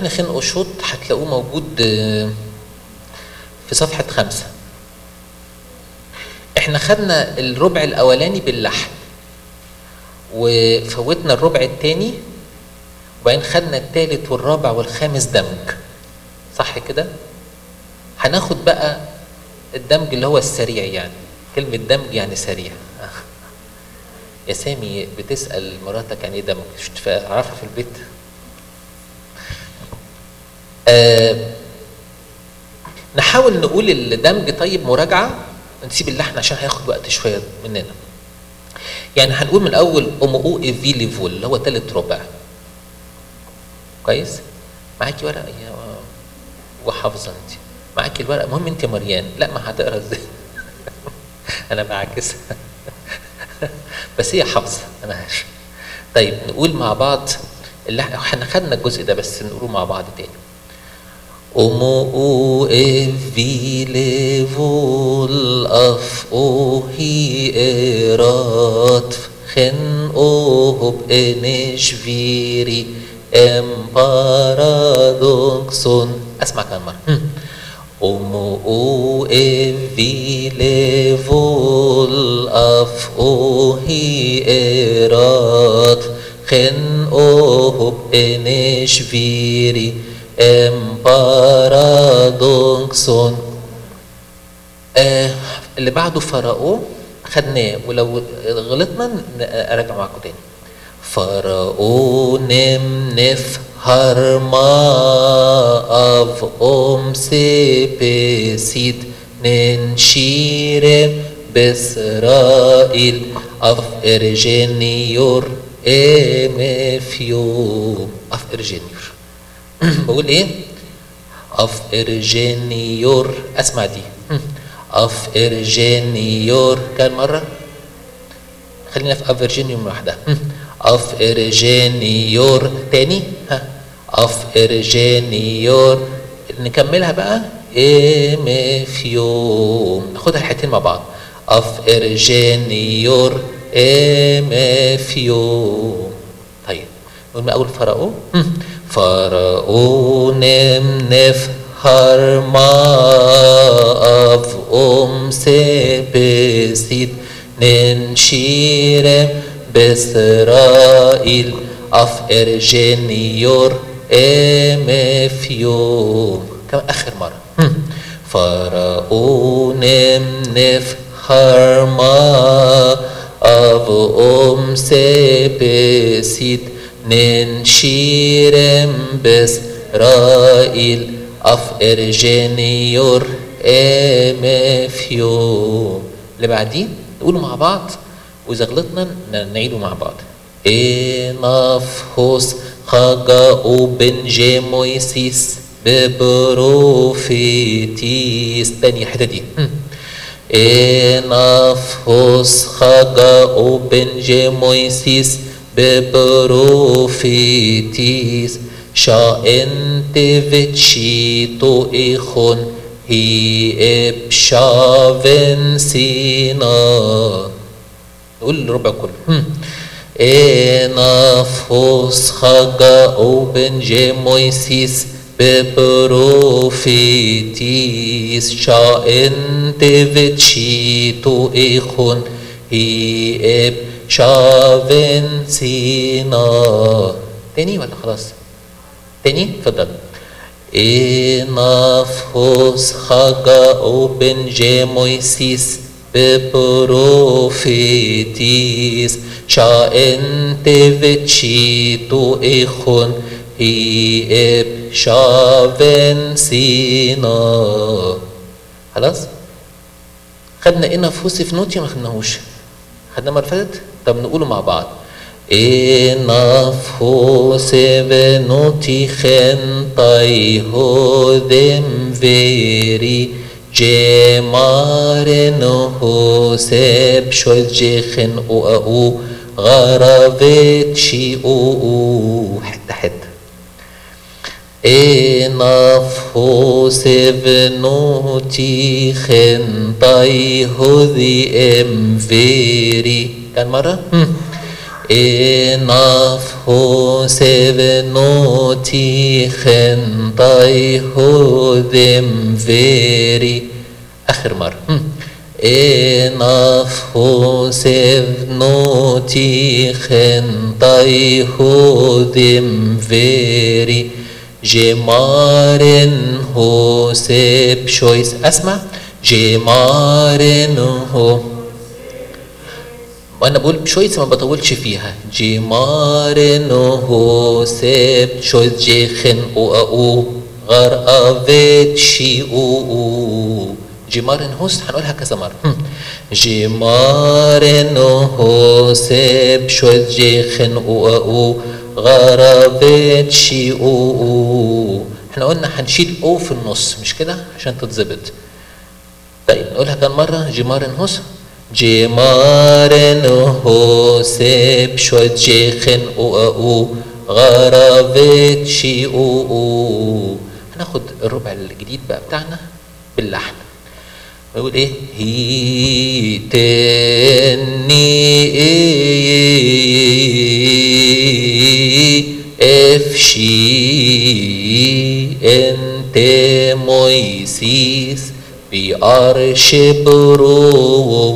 لحن خن قشوط هتلاقوه موجود آه، في صفحة خمسة احنا خدنا الربع الأولاني باللحن وفوتنا الربع التاني وبعدين خدنا التالت والرابع والخامس دمج صح كده؟ هناخد بقى الدمج اللي هو السريع يعني كلمة دمج يعني سريع يا سامي بتسأل مراتك يعني ايه دمج مش تعرفها في البيت آه نحاول نقول الدمج طيب مراجعة نسيب اللحن عشان هياخد وقت شوية مننا يعني هنقول من الأول أم أو إي في ليفول اللي هو تالت ربع كويس معاكي ورقة يا وحافظة أنت معاكي الورقة المهم أنت يا مريان لا ما هتقرا ازاي أنا بعكسها بس هي حافظة أنا عارف طيب نقول مع بعض اللي احنا خدنا الجزء ده بس نقوله مع بعض تاني Omo evi levul af ohi erat Gen op enish viri em paradoxon اسمع كمان مرة Omo evi levul af ohi erat Gen op enish viri em paradoxon آه اللي بعده فراو خدناه ولو غلطنا ن- اراجع معاكم تاني فراو نم نف هرما اف ام سيبسيد ننشيرم بإسرائيل اف ارجينيور ام فيوم اف ارجينيور بقول ايه اف ارجينيور اسمع دي اف ارجينيور كام مره خلينا في افرجينيوم لوحدها اف ارجينيور تاني ها اف ارجينيور نكملها بقى ام فيوم ناخدها الحتتين مع بعض اف ارجينيور ام فيوم طيب نقول من اول فراو فراو نم نف هرما اف ام سبسيد ننشيرم بإسرائيل اف ارجينيور ام فيوم كم اخر مره فراو نم نف هرما اف ام سبسيد ننشيرم بإسرائيل اف ارجينيور ام فيوم اللي بعدين نقوله مع بعض واذا غلطنا ن- نعيده مع بعض انافهوس خجاو بن جيمويسيس ببروفيتيس تاني الحته دي انافهوس خجاو بن جيمويسيس ببروفيتيس شا انت فيتشيتو ايخون هي ابشافن سينا نقول الربع كله انافوس خجاو بن جيمويسيس ببروفيتيس شا انت فيتشيتو ايخون هي اب شافن سينا تاني ولا خلاص تاني اتفضل انافوس خجاو بن جيمويسيس ببروفيتيس شا انت فيتشيتو ايخون هي اب شافن سينا خلاص خدنا انافوس في نوتي ما خدناهوش خدنا المره اللي فاتت طب نقوله مع بعض انافوس بنوتي خنطي هودم فيري جمارن هوسب شوز جيخن او او غرابت شي او او حتة حتة انافوس بنوتي خنطي هذي ام فيري كان مرة اناف خسبنوتي خنطي هذم فيري آخر مرة إنف خسبنوتي خنطي هذم فيري جمارن هو سيب شويس اسمع جمارن هو وانا بقول بشويس ما بطولش فيها جمارن هو سيب شويس جيخن او او غر افيت شي او او جمارن هوس هنقولها كذا مرة جمارن هو سيب شويس جيخن او او غربت شي او او احنا قلنا هنشيل او في النص مش كده عشان تتظبط طيب نقولها كم مرة جمارن هوس جمارن هوسب شوت جيخن او او غربت شي او او هناخد الربع الجديد بقى بتاعنا باللحن ويقول ايه هي تني افشي انت مويسيس بأرش برو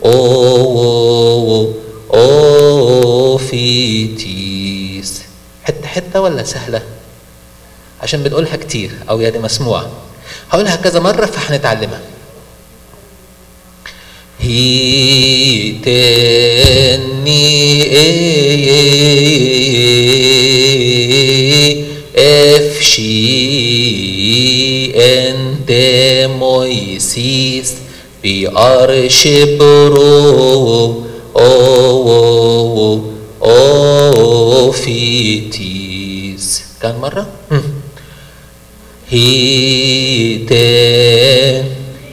او او فيتيس حته حته ولا سهله عشان بنقولها كتير او يعني مسموعه هقولها كذا مره فهنتعلمها هي تني افشي انت مويسيس بأرش برو او او فيتيس كان مرة هي تن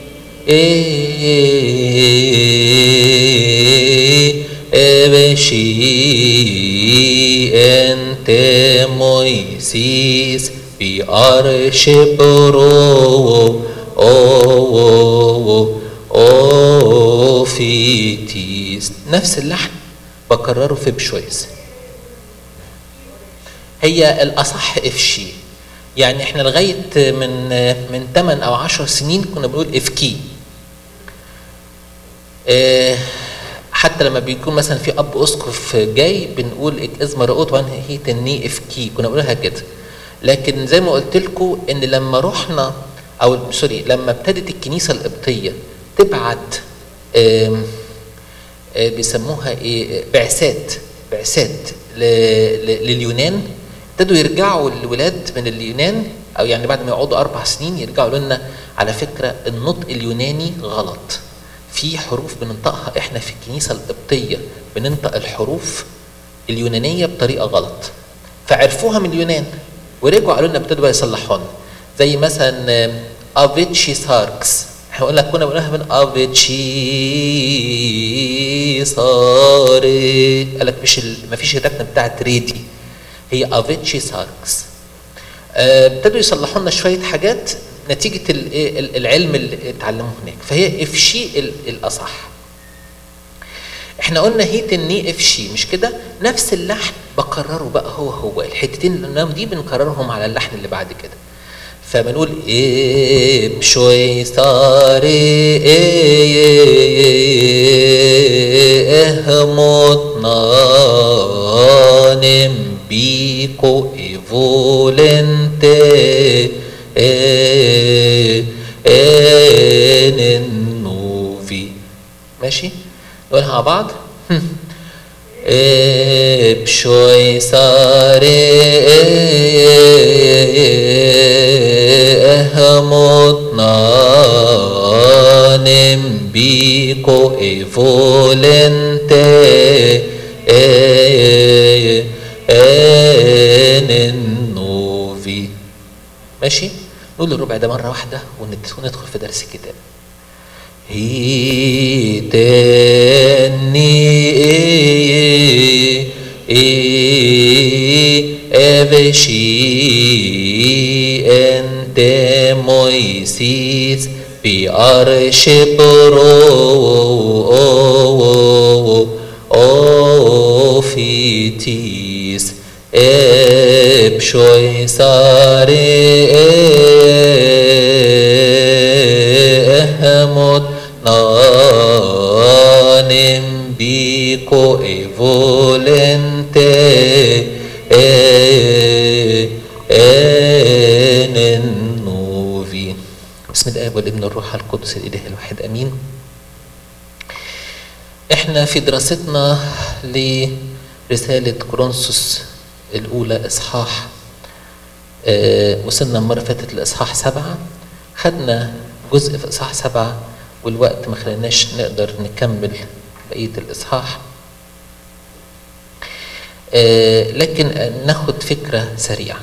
ابشي انت مويسيس بأرش برو او او فيتيس نفس اللحن بكرره في بشويس هي الأصح افشي يعني احنا لغاية من من 8 أو 10 سنين كنا بنقول افكي اه حتى لما بيكون مثلا في اب اسقف جاي بنقول ازمر رؤوت وان هي تني افكي كنا بنقولها كده لكن زي ما قلت لكم ان لما رحنا او سوري لما ابتدت الكنيسه القبطيه تبعت آم آم بيسموها ايه بعثات بعثات لليونان ابتدوا يرجعوا الولاد من اليونان او يعني بعد ما يقعدوا اربع سنين يرجعوا لنا على فكره النطق اليوناني غلط في حروف بننطقها احنا في الكنيسه القبطيه بننطق الحروف اليونانيه بطريقه غلط فعرفوها من اليونان ورجعوا قالوا لنا ابتدوا بقى يصلحوا لنا زي مثلا افيتشي ساركس احنا قلنا كنا بنقولها من افيتشي صاري قال لك مش ال... ما فيش الركنه بتاعت ريدي هي افيتشي ساركس ابتدوا يصلحوا لنا شويه حاجات نتيجه العلم اللي اتعلموه هناك فهي افشي الاصح احنا قلنا هي تني افشي مش كده نفس اللحن بكرره بقى هو هو الحتتين اللي دي بنكررهم على اللحن اللي بعد كده فبنقول ايه بشوي صاري ايه مطنا نمبيكو ايفولنتي ايه ايه نوفي ماشي نقولها مع بعض ايه بشوي صاري motna nembiko e volente e نوفي ماشي نقول الربع ده مرة واحدة وندخل في درس الكتاب هي تاني ابشي انت مويسيس بأرش برو او فيتيس بشوي ساري اهمت نانم بيكو ايفولنتي نوفي بسم الاب والابن والروح القدس الاله الواحد امين احنا في دراستنا لرسالة كورنثوس الأولى إصحاح آه وصلنا المرة اللي فاتت لإصحاح سبعة خدنا جزء في إصحاح سبعة والوقت ما خليناش نقدر نكمل بقية الإصحاح آه لكن ناخد فكرة سريعة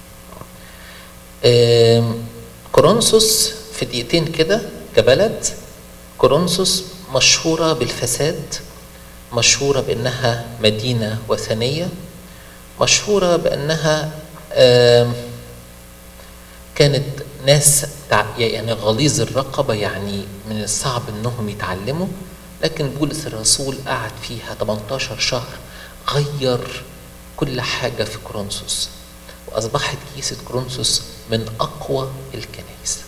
آه كورنثوس في دقيقتين كده كبلد كورنثوس مشهورة بالفساد مشهورة بأنها مدينة وثنية مشهورة بأنها كانت ناس يعني غليظ الرقبة يعني من الصعب أنهم يتعلموا لكن بولس الرسول قعد فيها 18 شهر غير كل حاجة في كورنثوس وأصبحت كنيسة كورنثوس من أقوى الكنائس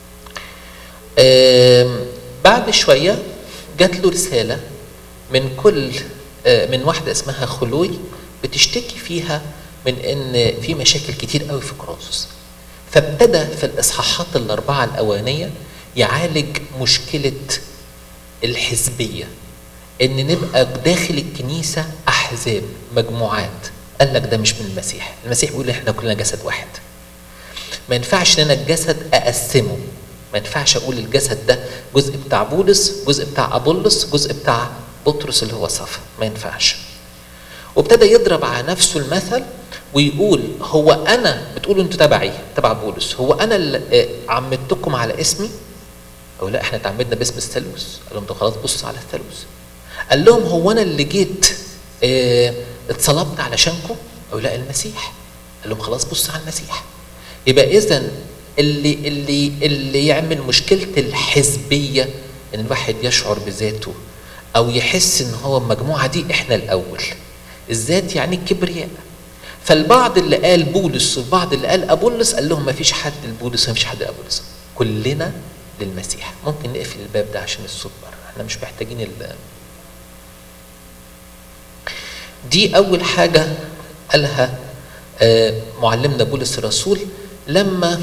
بعد شوية جات له رسالة من كل من واحدة اسمها خلوي بتشتكي فيها من ان في مشاكل كتير قوي في كورنثوس فابتدى في الاصحاحات الاربعه الاولانيه يعالج مشكله الحزبيه ان نبقى داخل الكنيسه احزاب مجموعات قال لك ده مش من المسيح المسيح بيقول احنا كلنا جسد واحد ما ينفعش ان انا الجسد اقسمه ما ينفعش اقول الجسد ده جزء بتاع بولس جزء بتاع ابولس جزء بتاع بطرس اللي هو صفا ما ينفعش وابتدى يضرب على نفسه المثل ويقول هو انا بتقولوا انتوا تبعي تبع بولس هو انا اللي عمدتكم على اسمي او لا احنا اتعمدنا باسم الثالوث قال لهم طب خلاص بصوا على الثالوث قال لهم هو انا اللي جيت اه اتصلبت علشانكم او لا المسيح قال لهم خلاص بصوا على المسيح يبقى اذا اللي اللي اللي يعمل مشكله الحزبيه ان الواحد يشعر بذاته او يحس ان هو المجموعه دي احنا الاول الذات يعني الكبرياء فالبعض اللي قال بولس والبعض اللي قال ابولس قال لهم ما فيش حد لبولس وما فيش حد لابولس كلنا للمسيح ممكن نقفل الباب ده عشان الصوت بره احنا مش محتاجين ال دي اول حاجه قالها معلمنا بولس الرسول لما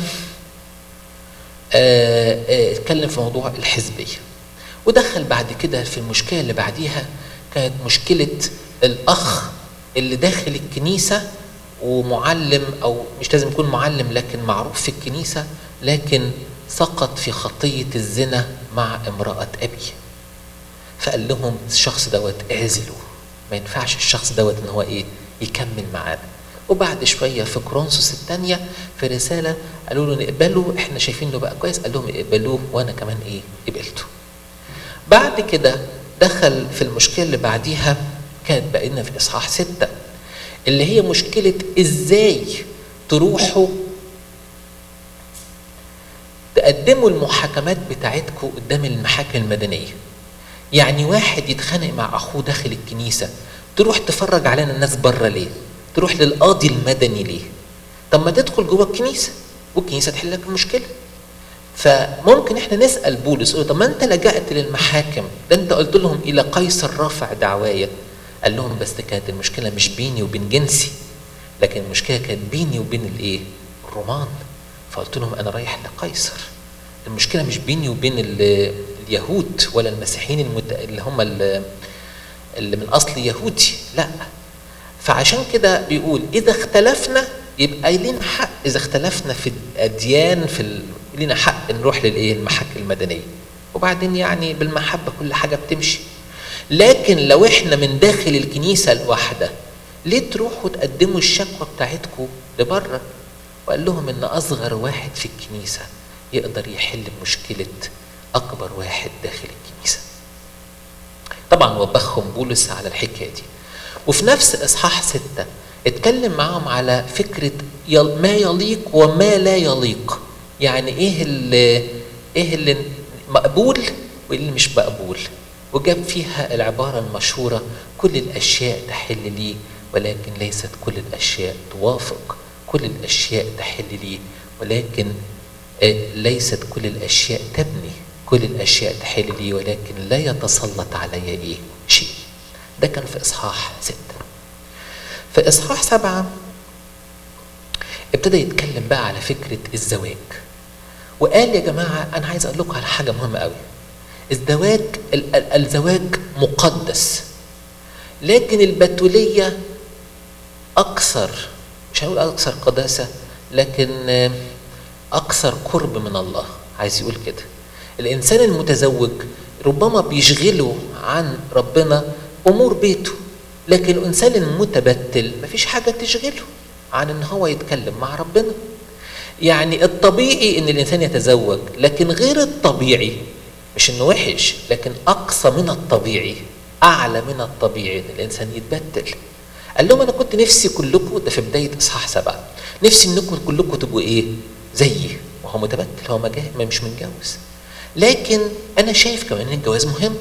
اتكلم في موضوع الحزبيه ودخل بعد كده في المشكله اللي بعديها كانت مشكله الاخ اللي داخل الكنيسه ومعلم او مش لازم يكون معلم لكن معروف في الكنيسه لكن سقط في خطيه الزنا مع امراه ابي فقال لهم الشخص دوت اعزلوا ما ينفعش الشخص دوت ان هو ايه يكمل معانا وبعد شويه في كورنثوس الثانيه في رساله قالوا له نقبله احنا شايفين انه بقى كويس قال لهم اقبلوه وانا كمان ايه قبلته بعد كده دخل في المشكله اللي بعديها كانت بقينا في اصحاح ستة اللي هي مشكلة ازاي تروحوا تقدموا المحاكمات بتاعتكم قدام المحاكم المدنية يعني واحد يتخانق مع اخوه داخل الكنيسة تروح تفرج علينا الناس بره ليه تروح للقاضي المدني ليه طب ما تدخل جوه الكنيسة والكنيسة تحل لك المشكلة فممكن احنا نسال بولس طب ما انت لجأت للمحاكم ده انت قلت لهم الى قيصر رافع دعوايا قال لهم بس كانت المشكله مش بيني وبين جنسي لكن المشكله كانت بيني وبين الايه الرومان فقلت لهم انا رايح لقيصر المشكله مش بيني وبين اليهود ولا المسيحيين المت... اللي هم اللي من اصل يهودي لا فعشان كده بيقول اذا اختلفنا يبقى لينا حق اذا اختلفنا في الاديان في ال... لينا حق نروح للايه المحاكم المدنيه وبعدين يعني بالمحبه كل حاجه بتمشي لكن لو احنا من داخل الكنيسه الواحده ليه تروحوا تقدموا الشكوى بتاعتكم لبره وقال لهم ان اصغر واحد في الكنيسه يقدر يحل مشكله اكبر واحد داخل الكنيسه طبعا وبخهم بولس على الحكايه دي وفي نفس اصحاح ستة اتكلم معاهم على فكره ما يليق وما لا يليق يعني ايه اللي ايه اللي مقبول وايه اللي مش مقبول وجاب فيها العبارة المشهورة كل الأشياء تحل لي ولكن ليست كل الاشياء توافق كل الاشياء تحل لي ولكن آه، ليست كل الاشياء تبني كل الاشياء تحل لي ولكن لا يتسلط علي ايه شيء ده كان في اصحاح ستة في اصحاح سبعة ابتدى يتكلم بقى على فكرة الزواج وقال يا جماعة أنا عايز أقول لكم على حاجة مهمة قوي الزواج ال- ال- الزواج مقدس لكن البتولية أكثر مش هنقول أكثر قداسة لكن آه، أكثر قرب من الله عايز يقول كده الإنسان المتزوج ربما بيشغله عن ربنا أمور بيته لكن الإنسان المتبتل مفيش حاجة تشغله عن إن هو يتكلم مع ربنا يعني الطبيعي ان الانسان يتزوج لكن غير الطبيعي مش انه وحش لكن اقصى من الطبيعي اعلى من الطبيعي ان الانسان يتبتل قال لهم انا كنت نفسي كلكم ده في بدايه اصحاح سبعه نفسي انكم كلكم تبقوا ايه زيي وهو متبتل هو ما جاه- ما مش متجوز لكن انا شايف كمان ان الجواز مهم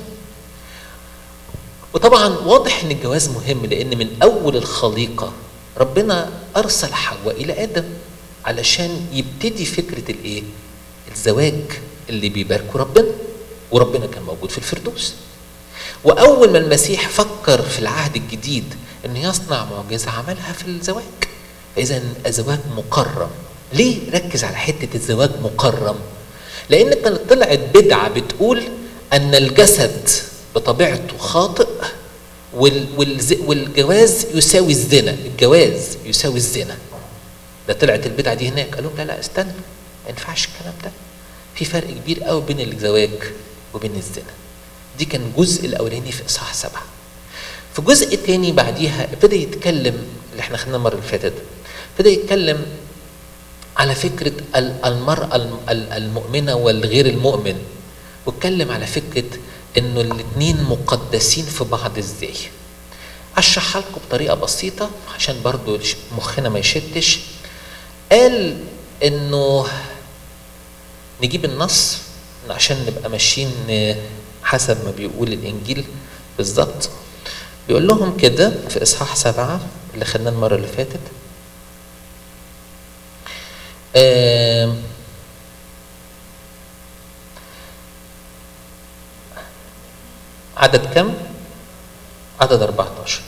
وطبعا واضح ان الجواز مهم لان من اول الخليقه ربنا ارسل حواء الى ادم علشان يبتدي فكره الايه الزواج اللي بيباركه ربنا وربنا كان موجود في الفردوس واول ما المسيح فكر في العهد الجديد انه يصنع معجزه عملها في الزواج فاذا الزواج مكرم ليه ركز على حته الزواج مكرم لان كانت طلعت بدعه بتقول ان الجسد بطبيعته خاطئ وال والز والجواز يساوي الزنا الجواز يساوي الزنا ده طلعت البدعه دي هناك قال لهم لا لا استنى ما ينفعش الكلام ده في فرق كبير قوي بين الزواج وبين الزنا دي كان الجزء الاولاني في اصحاح سبعه في جزء تاني بعديها ابتدى يتكلم اللي احنا خدناه المره اللي فاتت ابتدى يتكلم على فكره ال- المراه الم- ال- المؤمنه والغير المؤمن واتكلم على فكره انه الاثنين مقدسين في بعض ازاي اشرحها لكم بطريقه بسيطه عشان برضو مخنا ما يشتش قال انه نجيب النص عشان نبقى ماشيين حسب ما بيقول الانجيل بالظبط بيقول لهم كده في اصحاح سبعه اللي خدناه المره اللي فاتت آم، عدد كم؟ عدد 14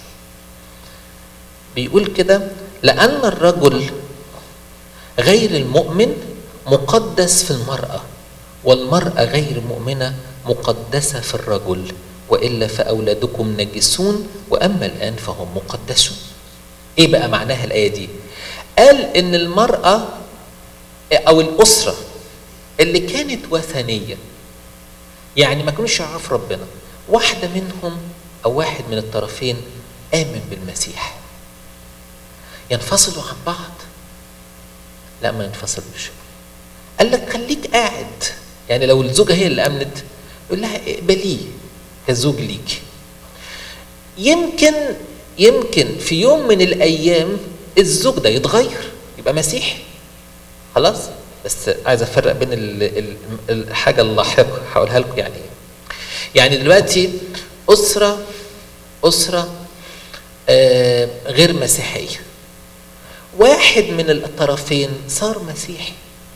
بيقول كده لأن الرجل غير المؤمن مقدس في المرأة والمرأة غير مؤمنة مقدسة في الرجل وإلا فأولادكم نجسون وأما الآن فهم مقدسون إيه بقى معناها الآية دي قال إن المرأة أو الأسرة اللي كانت وثنية يعني ما كانوش يعرفوا ربنا واحدة منهم أو واحد من الطرفين آمن بالمسيح ينفصلوا عن بعض لا ما ينفصلوش قال لك خليك قاعد يعني لو الزوجة هي اللي أمنت يقول لها اقبليه كزوج ليك يمكن يمكن في يوم من الأيام الزوج ده يتغير يبقى مسيحي خلاص بس عايز افرق بين ال ال الحاجه اللاحقه هقولها لكم يعني ايه يعني دلوقتي اسره اسره آه غير مسيحيه واحد من الطرفين صار مسيحي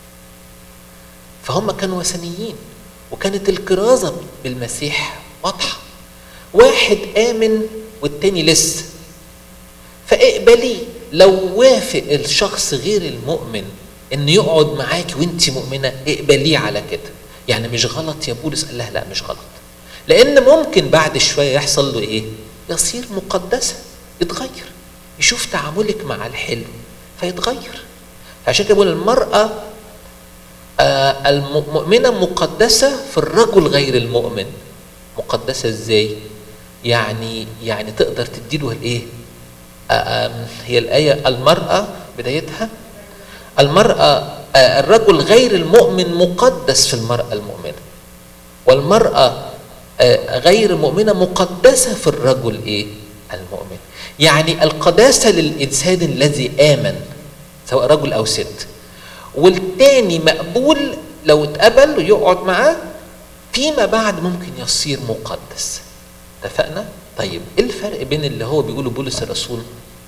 فهم كانوا وثنيين وكانت الكرازه بالمسيح واضحه واحد امن والتاني لسه فاقبليه لو وافق الشخص غير المؤمن انه يقعد معاكي وانت مؤمنه اقبليه على كده يعني مش غلط يا بولس قال لها لا مش غلط لان ممكن بعد شويه يحصل له ايه يصير مقدسه يتغير يشوف تعاملك مع الحلو فيتغير عشان كده بقول المراه آه المؤمنه مقدسه في الرجل غير المؤمن مقدسه ازاي يعني يعني تقدر تديله الايه آه هي الايه المراه بدايتها المرأة الرجل غير المؤمن مقدس في المرأة المؤمنة والمرأة غير المؤمنة مقدسة في الرجل إيه؟ المؤمن يعني القداسة للإنسان الذي آمن سواء رجل أو ست والتاني مقبول لو اتقبل ويقعد معاه فيما بعد ممكن يصير مقدس اتفقنا؟ طيب ايه الفرق بين اللي هو بيقوله بولس الرسول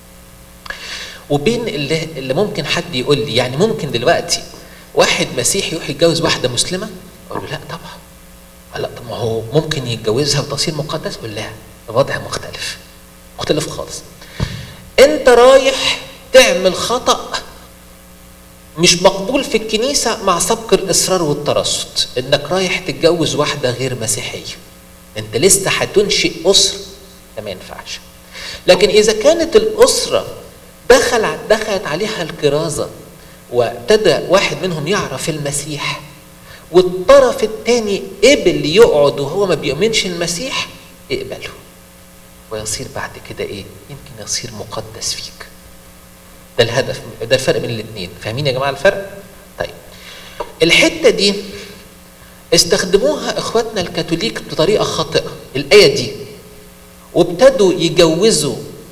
وبين اللي, اللي ممكن حد يقول لي يعني ممكن دلوقتي واحد مسيحي يروح يتجوز واحده مسلمه اقول له لا طبعا لا طب ما هو ممكن يتجوزها وتصير مقدس اقول لا الوضع مختلف مختلف خالص انت رايح تعمل خطأ مش مقبول في الكنيسة مع سبق الإصرار والترصد إنك رايح تتجوز واحدة غير مسيحية أنت لسه هتنشئ أسرة ده ما ينفعش لكن إذا كانت الأسرة دخل دخلت عليها الكرازة وابتدى واحد منهم يعرف المسيح والطرف الثاني قبل يقعد وهو ما بيؤمنش المسيح اقبله ويصير بعد كده ايه يمكن يصير مقدس فيك ده الهدف ده الفرق بين الاثنين فاهمين يا جماعه الفرق طيب الحته دي استخدموها اخواتنا الكاثوليك بطريقه خاطئه الايه دي وابتدوا يجوزوا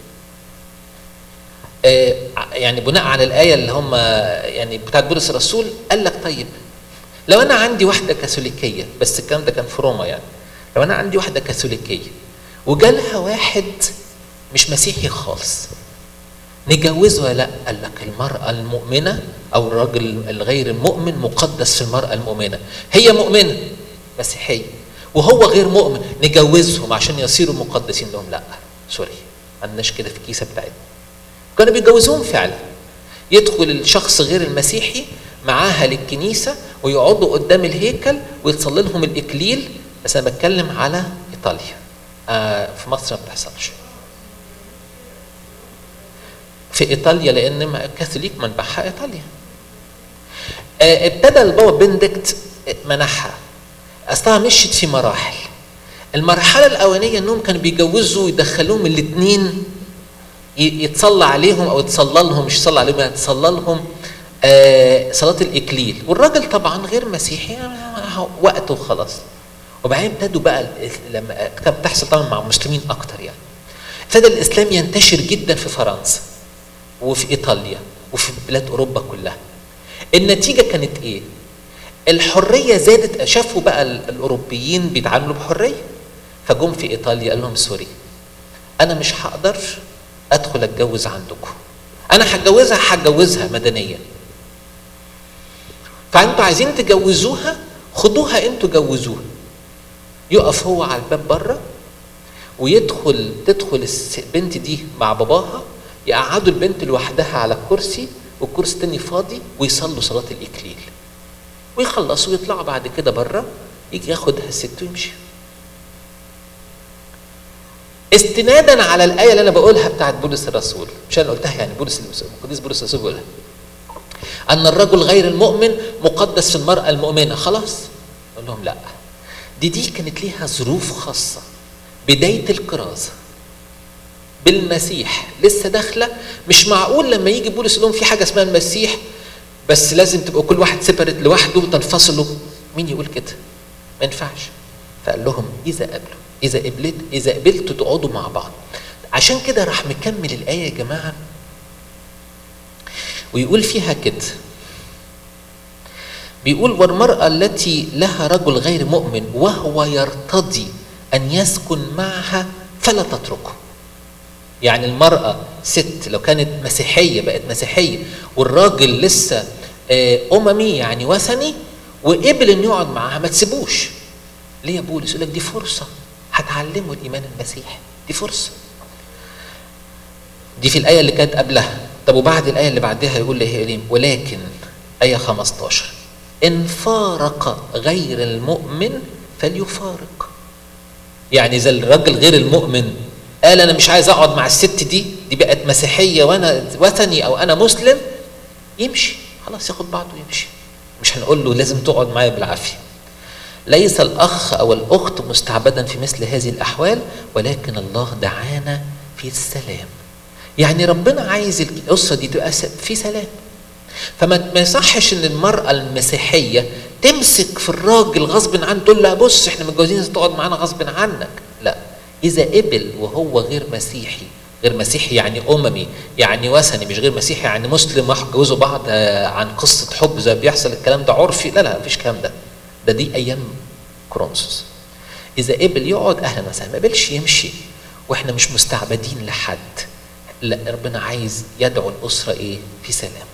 آه يعني بناء على الايه اللي هم يعني بتاعت بولس الرسول قال لك طيب لو انا عندي واحده كاثوليكيه بس الكلام ده كان في روما يعني لو انا عندي واحده كاثوليكيه وجالها واحد مش مسيحي خالص نجوزه ولا لا قال لك المرأة المؤمنة أو الرجل الغير المؤمن مقدس في المرأة المؤمنة هي مؤمنة مسيحية وهو غير مؤمن نجوزهم عشان يصيروا مقدسين لهم لا سوري ما عندناش كده في الكيسة بتاعتنا كانوا بيجوزوهم فعلا يدخل الشخص غير المسيحي معاها للكنيسة ويقعدوا قدام الهيكل ويتصلي لهم الإكليل بس أنا بتكلم على إيطاليا آه في مصر ما بتحصلش في ايطاليا لان الكاثوليك منبعها ايطاليا آه ابتدى البابا بندكت منحها اصلها مشيت في مراحل المرحله الاولانيه انهم كانوا بيجوزوا يدخلوهم الاثنين يتصلى عليهم او يتصلى لهم مش يتصلى عليهم يتصلى لهم آه صلاه الاكليل والراجل طبعا غير مسيحي وقته وخلاص وبعدين ابتدوا بقى لما كانت بتحصل طبعا مع المسلمين اكتر يعني ابتدى الاسلام ينتشر جدا في فرنسا وفي ايطاليا وفي بلاد اوروبا كلها النتيجه كانت ايه الحريه زادت شافوا بقى الاوروبيين بيتعاملوا بحريه فجم في ايطاليا قال لهم سوري انا مش هقدر ادخل اتجوز عندكم انا هتجوزها هتجوزها مدنيا فانتوا عايزين تجوزوها خدوها انتوا جوزوها يقف هو على الباب بره ويدخل تدخل البنت دي مع باباها يقعدوا البنت لوحدها على الكرسي والكرسي التاني فاضي ويصلوا صلاة الإكليل ويخلصوا ويطلعوا بعد كده بره يجي ياخدها الست ويمشي استنادا على الآية اللي أنا بقولها بتاعت بولس الرسول مش أنا قلتها يعني بولس القديس بولس الرسول بيقولها أن الرجل غير المؤمن مقدس في المرأة المؤمنة خلاص أقول لهم لا دي دي كانت ليها ظروف خاصة بداية الكرازة بالمسيح لسه داخلة مش معقول لما يجي بولس يقول لهم في حاجة اسمها المسيح بس لازم تبقوا كل واحد سيبريت لوحده وتنفصلوا مين يقول كده؟ ما ينفعش فقال لهم إذا قبلوا إذا قبلت إذا قبلتوا تقعدوا مع بعض عشان كده راح مكمل الآية يا جماعة ويقول فيها كده بيقول والمرأة التي لها رجل غير مؤمن وهو يرتضي أن يسكن معها فلا تتركه يعني المرأة ست لو كانت مسيحية بقت مسيحية والراجل لسه أممي يعني وثني وقبل إنه يقعد معاها ما تسيبوش ليه يا بولس يقول لك دي فرصة هتعلمه الإيمان المسيحي دي فرصة دي في الآية اللي كانت قبلها طب وبعد الآية اللي بعدها يقول لي ولكن آية 15 إن فارق غير المؤمن فليفارق يعني إذا الراجل غير المؤمن قال أنا مش عايز أقعد مع الست دي دي بقت مسيحية وأنا وثني أو أنا مسلم يمشي خلاص ياخد بعضه ويمشي مش هنقول له لازم تقعد معايا بالعافية ليس الأخ أو الأخت مستعبدا في مثل هذه الأحوال ولكن الله دعانا في السلام يعني ربنا عايز القصة دي تبقى في سلام فما ما يصحش ان المرأة المسيحية تمسك في الراجل غصب عنه تقول له بص احنا متجوزين تقعد معانا غصب عنك لا إذا قبل وهو غير مسيحي غير مسيحي يعني أممي يعني وثني مش غير مسيحي يعني مسلم راحوا اتجوزوا بعض عن قصة حب زي بيحصل الكلام ده عرفي لا لا مفيش الكلام ده ده دي أيام كرونسوس إذا قبل يقعد أهلا وسهلا ما قبلش يمشي وإحنا مش مستعبدين لحد لا ربنا عايز يدعو الاسره ايه في سلام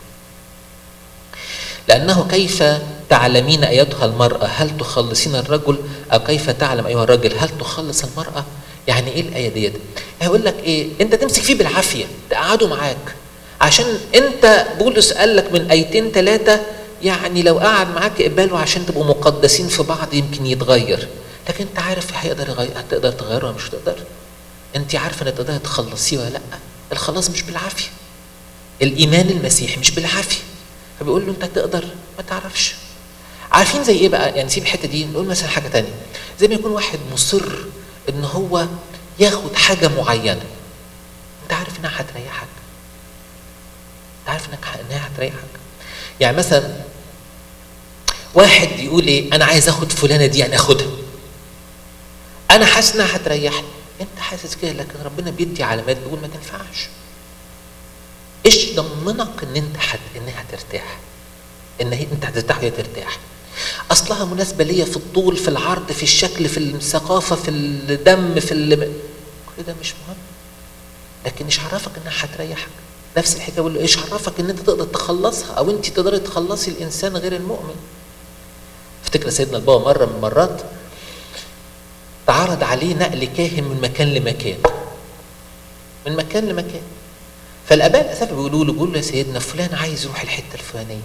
لأنه كيف تعلمين أيتها المرأة هل تخلصين الرجل أو كيف تعلم أيها الرجل هل تخلص المرأة يعني إيه الآية ديت هيقول لك إيه أنت تمسك فيه بالعافية تقعده معاك عشان أنت بولس قال لك من آيتين ثلاثة يعني لو قعد معاك اقبله عشان تبقوا مقدسين في بعض يمكن يتغير لكن انت عارف هيقدر يغير هتقدر تغيره ولا مش هتقدر انت عارفه ان تقدري تخلصيه ولا لا الخلاص مش بالعافيه الايمان المسيحي مش بالعافيه فبيقول له انت تقدر ما تعرفش عارفين زي ايه بقى يعني سيب الحته دي نقول مثلا حاجه تانية زي ما يكون واحد مصر ان هو ياخد حاجه معينه انت عارف انها هتريحك انت عارف انك انها هتريحك يعني مثلا واحد يقول ايه انا عايز اخد فلانه دي يعني اخدها انا حاسس انها هتريحني انت حاسس كده لكن ربنا بيدي علامات بيقول ما تنفعش ايش ضمنك ان انت حت... انها ترتاح ان هي انت هترتاح وهي ترتاح اصلها مناسبه ليا في الطول في العرض في الشكل في الثقافه في الدم في ال... كل ده مش مهم لكن ايش عرفك انها هتريحك نفس الحكايه بقول له ايش عرفك ان انت تقدر تخلصها او انت تقدري تخلصي الانسان غير المؤمن افتكر سيدنا البابا مره من المرات تعرض عليه نقل كاهن من مكان لمكان من مكان لمكان فالاباء الاساتذه بيقولوا له بيقولوا له يا سيدنا فلان عايز يروح الحته الفلانيه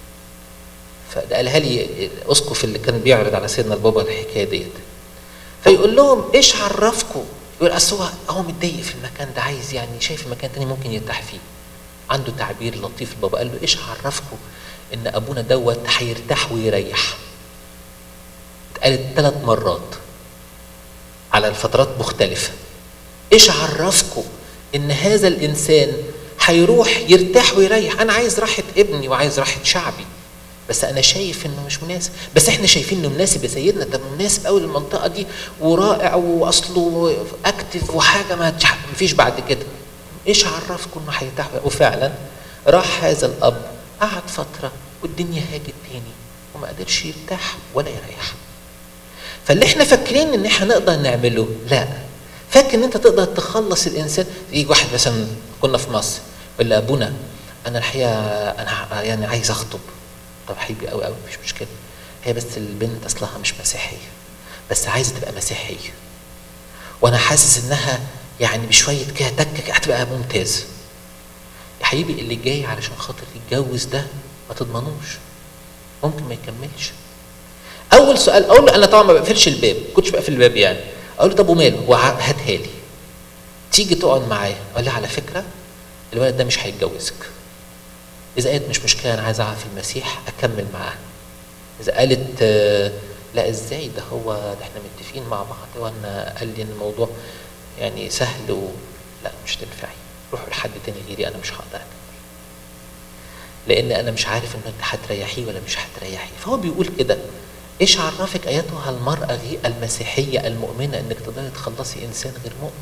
فده قالها لي الاسقف اللي كان بيعرض على سيدنا البابا الحكايه ديت فيقول لهم ايش عرفكم يقول اصل هو هو متضايق في المكان ده عايز يعني شايف مكان تاني ممكن يرتاح فيه عنده تعبير لطيف البابا قال له ايش عرفكم ان ابونا دوت هيرتاح ويريح اتقالت ثلاث مرات على الفترات مختلفه ايش عرفكم ان هذا الانسان هيروح يرتاح ويريح انا عايز راحه ابني وعايز راحه شعبي بس انا شايف انه مش مناسب بس احنا شايفين انه مناسب يا سيدنا ده مناسب قوي للمنطقه دي ورائع واصله اكتف وحاجه ما فيش بعد كده ايش عرفكم انه هيرتاح وفعلا راح هذا الاب قعد فتره والدنيا هاجت تاني وما قدرش يرتاح ولا يريح فاللي احنا فاكرين ان احنا نقدر نعمله لا فاكر ان انت تقدر تخلص الانسان يجي واحد مثلا كنا في مصر يقول لي ابونا انا الحقيقه انا يعني عايز اخطب طب حبيبي قوي قوي مش مشكله هي بس البنت اصلها مش مسيحيه بس عايزه تبقى مسيحيه وانا حاسس انها يعني بشويه كده تكه هتبقى ممتاز يا حبيبي اللي جاي علشان خاطر يتجوز ده ما تضمنوش ممكن ما يكملش اول سؤال اقول له انا طبعا ما بقفلش الباب ما كنتش بقفل الباب يعني اقول له طب وماله هاتها لي تيجي تقعد معايا اقول لها على فكره الولد ده مش هيتجوزك اذا قالت مش مشكله انا عايز اعرف المسيح اكمل معاه اذا قالت آه لا ازاي ده هو ده احنا متفقين مع بعض وانا قال لي ان الموضوع يعني سهل و... لا مش تنفعي روحوا لحد تاني غيري انا مش هقدر اكمل لان انا مش عارف ان انت هتريحيه ولا مش هتريحيه فهو بيقول كده ايش عرفك ايتها المراه غير المسيحيه المؤمنه انك تقدري تخلصي انسان غير مؤمن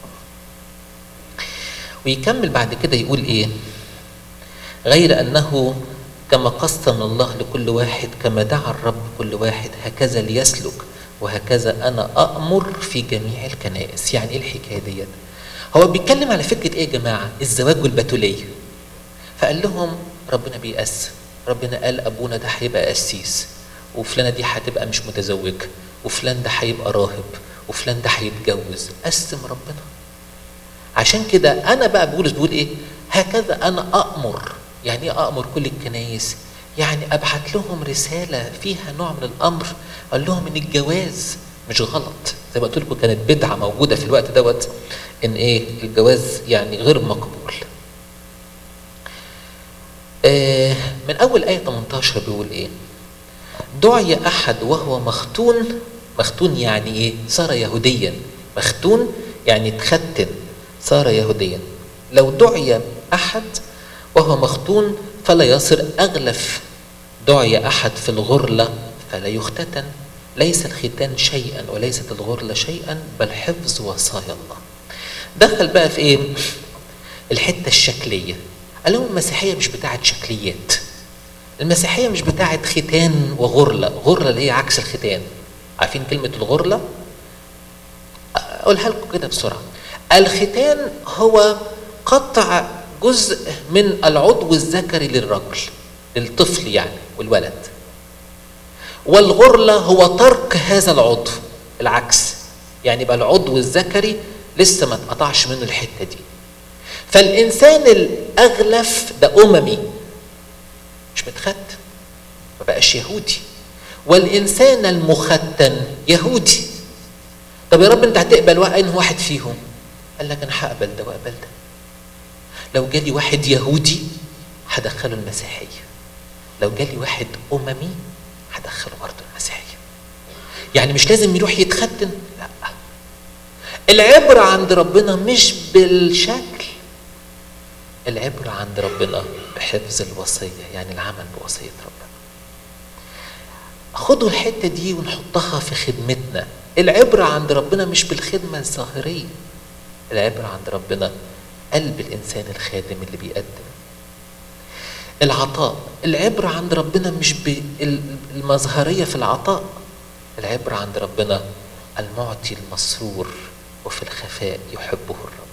ويكمل بعد كده يقول ايه غير انه كما قسم الله لكل واحد كما دعا الرب كل واحد هكذا ليسلك وهكذا انا امر في جميع الكنائس يعني ايه الحكايه ديت هو بيتكلم على فكره ايه يا جماعه الزواج والبتوليه فقال لهم ربنا بيقسم ربنا قال ابونا ده هيبقى قسيس وفلانه دي هتبقى مش متزوجه وفلان ده هيبقى راهب وفلان ده هيتجوز قسم ربنا عشان كده انا بقى بولس بيقول ايه هكذا انا امر يعني ايه امر كل الكنايس يعني ابعت لهم رساله فيها نوع من الامر اقول لهم ان الجواز مش غلط زي ما قلت لكم كانت بدعه موجوده في الوقت دوت ان ايه الجواز يعني غير مقبول آه من اول ايه 18 بيقول ايه دعي احد وهو مختون مختون يعني ايه صار يهوديا مختون يعني تختن صار يهوديا لو دعي احد وهو مختون فلا يصر اغلف دعي احد في الغرله فلا يختتن ليس الختان شيئا وليست الغرله شيئا بل حفظ وصايا الله دخل بقى في ايه الحته الشكليه قال لهم المسيحيه مش بتاعه شكليات المسيحيه مش بتاعه ختان وغرله غرله اللي هي عكس الختان عارفين كلمه الغرله اقولها لكم كده بسرعه الختان هو قطع جزء من العضو الذكري للرجل للطفل يعني والولد والغرلة هو ترك هذا العضو العكس يعني يبقى العضو الذكري لسه ما اتقطعش منه الحتة دي فالإنسان الأغلف ده أممي مش متختم ما بقاش يهودي والإنسان المختن يهودي طب يا رب أنت هتقبل أنه واحد فيهم قال لك أنا هقبل ده وأقبل ده لو جالي واحد يهودي هدخله المسيحية لو جالي واحد أممي هدخله برضه المسيحية يعني مش لازم يروح يتختن لا العبرة عند ربنا مش بالشكل العبرة عند ربنا بحفظ الوصية يعني العمل بوصية ربنا خدوا الحتة دي ونحطها في خدمتنا العبرة عند ربنا مش بالخدمة الظاهرية العبرة عند ربنا قلب الإنسان الخادم اللي بيقدم العطاء العبرة عند ربنا مش بالمظهرية في العطاء العبرة عند ربنا المعطي المسرور وفي الخفاء يحبه الرب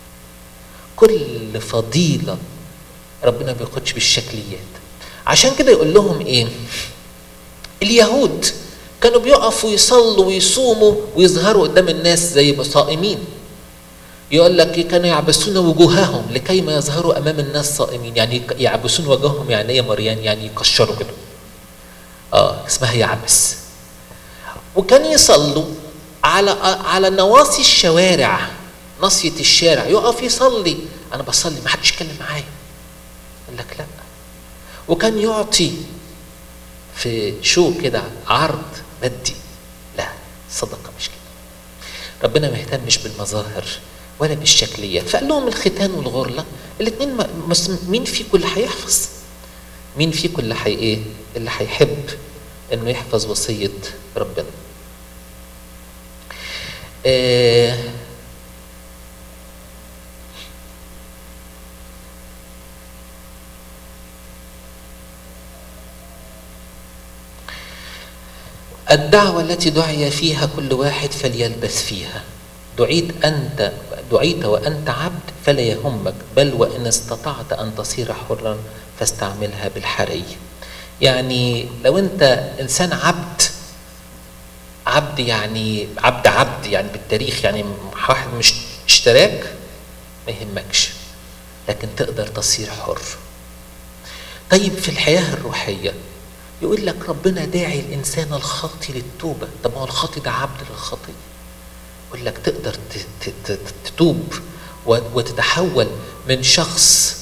كل فضيلة ربنا ما بياخدش بالشكليات عشان كده يقول لهم ايه اليهود كانوا بيقفوا يصلوا ويصوموا ويظهروا قدام الناس زي صائمين يقول لك كانوا يعبسون وجوههم لكي ما يظهروا امام الناس صائمين يعني يعبسون وجوههم يعني ايه مريان يعني يكشروا كده اه اسمها يعبس وكان يصلوا على على نواصي الشوارع ناصية الشارع يقف يصلي انا بصلي ما حدش يتكلم معايا يقول لك لا وكان يعطي في شو كده عرض مادي لا صدقة مش كده ربنا ما يهتمش بالمظاهر ولا بالشكليات فقال لهم الختان والغرلة الاثنين مين فيكم اللي هيحفظ مين فيكم اللي حي ايه اللي هيحب انه يحفظ وصية ربنا آه الدعوة التي دعي فيها كل واحد فليلبس فيها دعيت أنت دعيت وأنت عبد فلا يهمك بل وإن استطعت أن تصير حرا فاستعملها بالحري يعني لو أنت إنسان عبد عبد يعني عبد عبد يعني بالتاريخ يعني واحد مش اشتراك ما يهمكش لكن تقدر تصير حر طيب في الحياة الروحية يقول لك ربنا داعي الإنسان الخاطي للتوبة طب ما هو الخاطي ده عبد للخطية يقول لك تقدر تتوب وتتحول من شخص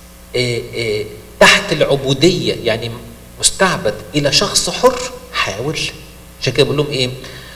تحت العبودية يعني مستعبد إلى شخص حر حاول عشان كده بقول لهم إيه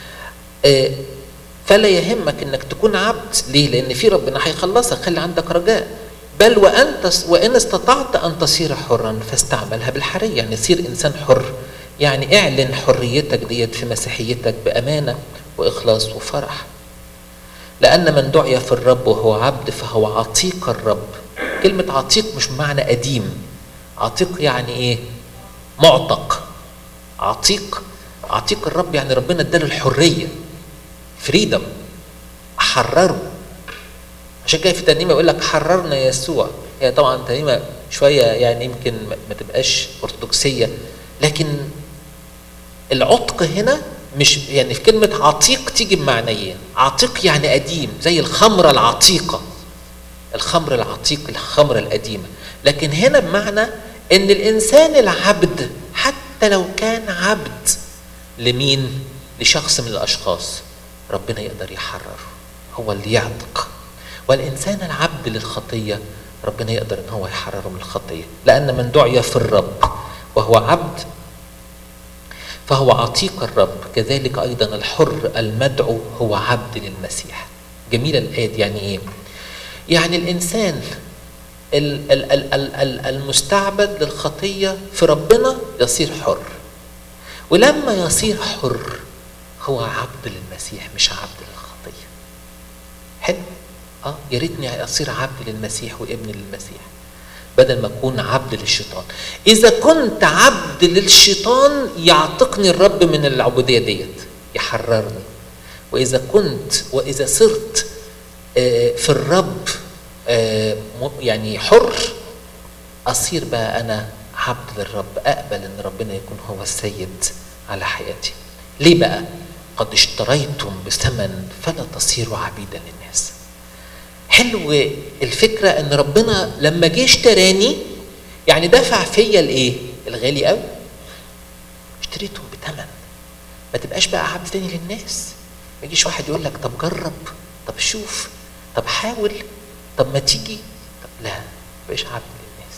فلا يهمك انك تكون عبد ليه لان في ربنا هيخلصك خلي عندك رجاء بل وانت وان استطعت ان تصير حرا فاستعملها بالحريه يعني صير انسان حر يعني اعلن حريتك ديت في مسيحيتك بامانه واخلاص وفرح لان من دعي في الرب وهو عبد فهو عتيق الرب كلمه عتيق مش بمعنى قديم عتيق يعني ايه معتق عتيق عتيق الرب يعني ربنا اداله الحريه فريدم حرره عشان كده في ترنيمه يقول لك حررنا يسوع هي طبعا ترنيمه شويه يعني يمكن ما تبقاش ارثوذكسيه لكن العتق هنا مش يعني في كلمه عتيق تيجي بمعنيين عتيق يعني قديم زي الخمره العتيقه الخمر العتيق الخمره القديمه لكن هنا بمعنى ان الانسان العبد حتى لو كان عبد لمين لشخص من الاشخاص ربنا يقدر يحرره هو اللي يعتق والإنسان العبد للخطية ربنا يقدر إن هو يحرره من الخطية لأن من دعي في الرب وهو عبد فهو عتيق الرب كذلك أيضا الحر المدعو هو عبد للمسيح جميلة الآية دي يعني إيه؟ يعني الإنسان المستعبد للخطية في ربنا يصير حر ولما يصير حر هو عبد للمسيح مش عبد للخطيه حلو اه يا ريتني اصير عبد للمسيح وابن للمسيح بدل ما اكون عبد للشيطان اذا كنت عبد للشيطان يعتقني الرب من العبوديه ديت يحررني واذا كنت واذا صرت في الرب آه م- يعني حر اصير بقى انا عبد للرب اقبل ان ربنا يكون هو السيد على حياتي ليه بقى قد اشتريتم بثمن فلا تصيروا عبيدا للناس حلو الفكره ان ربنا لما جه اشتراني يعني دفع فيا الايه الغالي قوي اشتريتهم بثمن ما تبقاش بقى عبد تاني للناس ما يجيش واحد يقول لك طب جرب طب شوف طب حاول طب ما تيجي طب لا ما تبقاش عبد للناس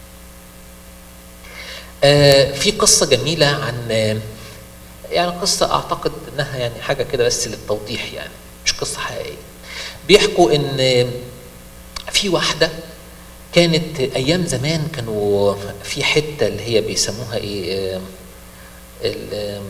آه في قصة جميلة عن آه يعني قصة أعتقد إنها يعني حاجة كده بس للتوضيح يعني مش قصة حقيقية بيحكوا إن آه، في واحدة كانت أيام زمان كانوا في حتة اللي هي بيسموها إيه آه، ال- آم،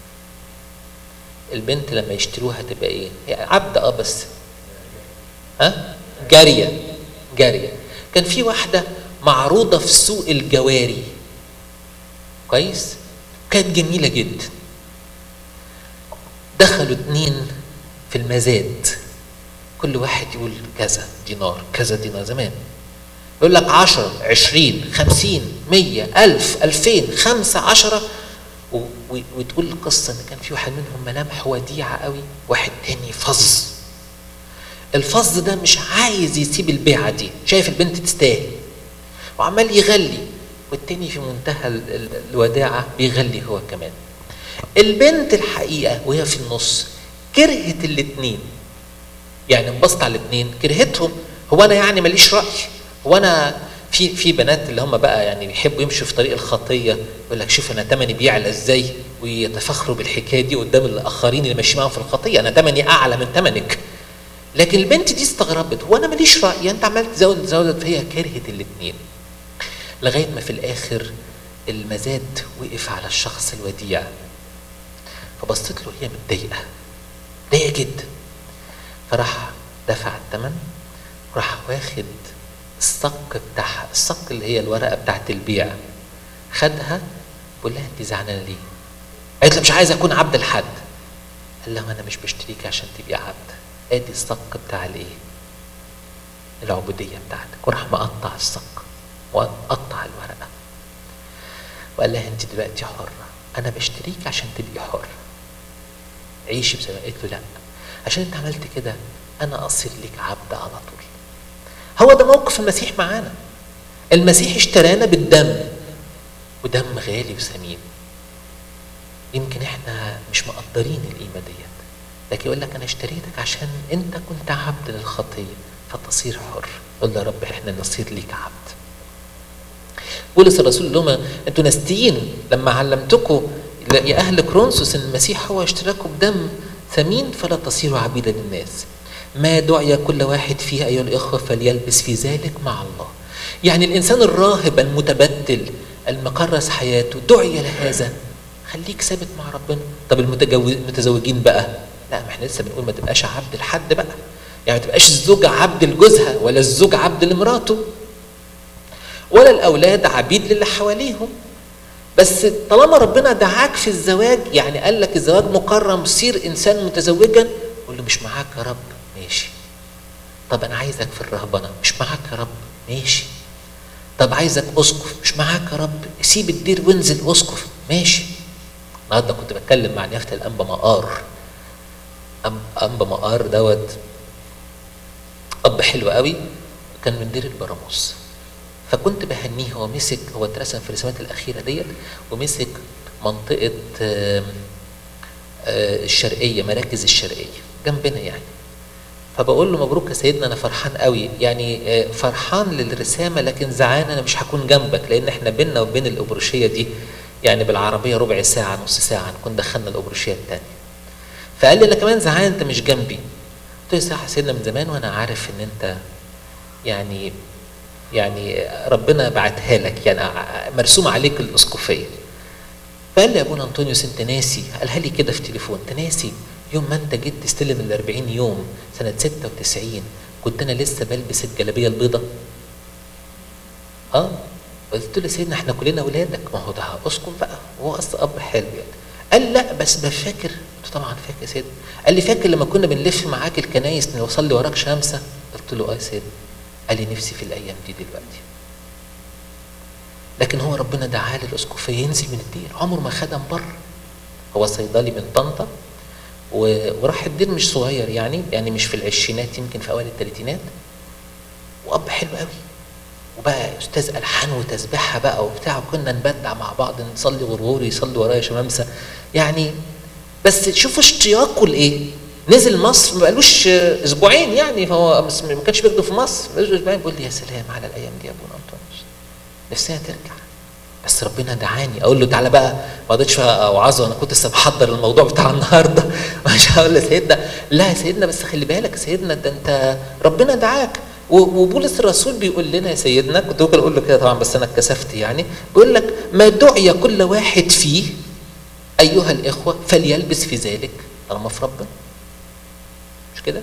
البنت لما يشتروها تبقى ايه؟ هي عبد اه بس ها؟ جارية جارية كان في واحدة معروضة في سوق الجواري كويس؟ كانت جميلة جدا دخلوا اتنين في المزاد كل واحد يقول كذا دينار كذا دينار زمان يقول لك عشرة عشرين خمسين مية ألف ألفين خمسة عشرة و- و- وتقول القصة إن كان في واحد منهم ملامحه وديعة قوي واحد تاني فظ الفظ ده مش عايز يسيب البيعة دي شايف البنت تستاهل وعمال يغلي والتاني في منتهى ال- ال- الوداعة بيغلي هو كمان البنت الحقيقة وهي في النص كرهت الاتنين يعني انبسط على الاثنين كرهتهم هو انا يعني ماليش راي هو انا في في بنات اللي هم بقى يعني بيحبوا يمشوا في طريق الخطيه يقول لك شوف انا تمني بيعلى ازاي ويتفخروا بالحكايه دي قدام الاخرين اللي ماشيين معاهم في الخطيه انا تمني اعلى من تمنك لكن البنت دي استغربت هو انا ماليش راي انت عمال تزود تزود فهي كرهت الاثنين لغايه ما في الاخر المزاد وقف على الشخص الوديع فبصت له هي متضايقه متضايقه جدا فراح دفع الثمن وراح واخد الصك بتاعها الصك اللي هي الورقه بتاعت البيع خدها بقول لها انت زعلانه ليه؟ قالت له مش عايز اكون عبد لحد قال لها انا مش بشتريك عشان تبقي عبد ادي الصك بتاع الايه؟ العبوديه بتاعتك وراح مقطع الصك وقطع الورقه وقال لها انت دلوقتي حره انا بشتريك عشان تبقي حره عيشي بسبب قالت له لا عشان انت عملت كده انا اصير لك عبد على طول هو ده موقف المسيح معانا المسيح اشترانا بالدم ودم غالي وثمين يمكن احنا مش مقدرين القيمه ديت لكن يقول لك انا اشتريتك عشان انت كنت عبد للخطيه فتصير حر قل له يا رب احنا نصير ليك عبد بولس الرسول لهم انتوا ناسيين لما علمتكم يا اهل كرونسوس ان المسيح هو اشتراكم بدم ثمين فلا تصيروا عبيدا للناس ما دعي كل واحد فيه ايها الاخوه فليلبس في ذلك مع الله يعني الانسان الراهب المتبتل المكرس حياته دعي لهذا خليك ثابت مع ربنا طب المتجوز المتزوجين بقى لا ما احنا لسه بنقول ما تبقاش عبد لحد بقى يعني ما تبقاش الزوجه عبد لجوزها ولا الزوج عبد لمراته ولا الاولاد عبيد للي حواليهم بس طالما ربنا دعاك في الزواج يعني قال لك الزواج مكرم صير انسان متزوجا قول له مش معاك يا رب ماشي طب انا عايزك في الرهبنه مش معاك يا رب ماشي طب عايزك اسقف مش معاك يا رب سيب الدير وانزل اسقف ماشي النهارده كنت بتكلم مع نيافه الانبا مقار أم- انبا مقار دوت اب حلو قوي كان من دير البراموس فكنت بهنيه هو مسك هو اترسم في الرسومات الاخيره ديت ومسك منطقه آم، آه، الشرقيه مراكز الشرقيه جنبنا يعني فبقول له مبروك يا سيدنا انا فرحان قوي يعني آه، فرحان للرسامه لكن زعلان انا مش هكون جنبك لان احنا بيننا وبين الابروشيه دي يعني بالعربيه ربع ساعه نص ساعه نكون دخلنا الابروشيه الثانيه فقال لي انا كمان زعلان انت مش جنبي قلت له صح يا سيدنا من زمان وانا عارف ان انت يعني يعني ربنا بعتها لك يعني ع- مرسوم عليك الاسقفيه فقال لي يا ابونا انطونيوس انت ناسي قالها لي كده في تليفون انت ناسي يوم ما انت جيت تستلم ال 40 يوم سنه 96 كنت انا لسه بلبس الجلابيه البيضاء اه قلت له يا سيدنا احنا كلنا اولادك ما هو ده اسكن بقى هو اصلا اب حلو يعني قال لا بس ده فاكر قلت له طبعا فاكر يا سيدنا قال لي فاكر لما كنا بنلف معاك الكنايس نوصل لي وراك شمسه قلت له اه يا سيدنا قال لي نفسي في الايام دي دلوقتي لكن هو ربنا دعاه للاسقفيه ينزل من الدير عمره ما خدم بره هو صيدلي من طنطا و- وراح الدير مش صغير يعني يعني مش في العشرينات يمكن في اوائل الثلاثينات واب حلو قوي وبقى استاذ الحان وتسبيحها بقى وبتاع وكنا نبدع مع بعض نصلي غرغوري يصلي ورايا شمامسه يعني بس شوفوا اشتياقه لايه نزل مصر ما بقالوش اسبوعين يعني هو بس ما كانش بيخدم في مصر بقالوش اسبوعين بيقول لي يا سلام على الايام دي يا ابونا انطونيوس نفسنا ترجع بس ربنا دعاني اقول له تعالى بقى ما رضيتش اوعظه انا كنت لسه بحضر الموضوع بتاع النهارده مش هقول لسيدنا لا يا سيدنا بس خلي بالك يا سيدنا ده انت ربنا دعاك و- وبولس الرسول بيقول لنا يا سيدنا كنت ممكن اقول له كده طبعا بس انا اتكسفت يعني بيقول لك ما دعي كل واحد فيه ايها الاخوه فليلبس في ذلك طالما في ربنا مش كده؟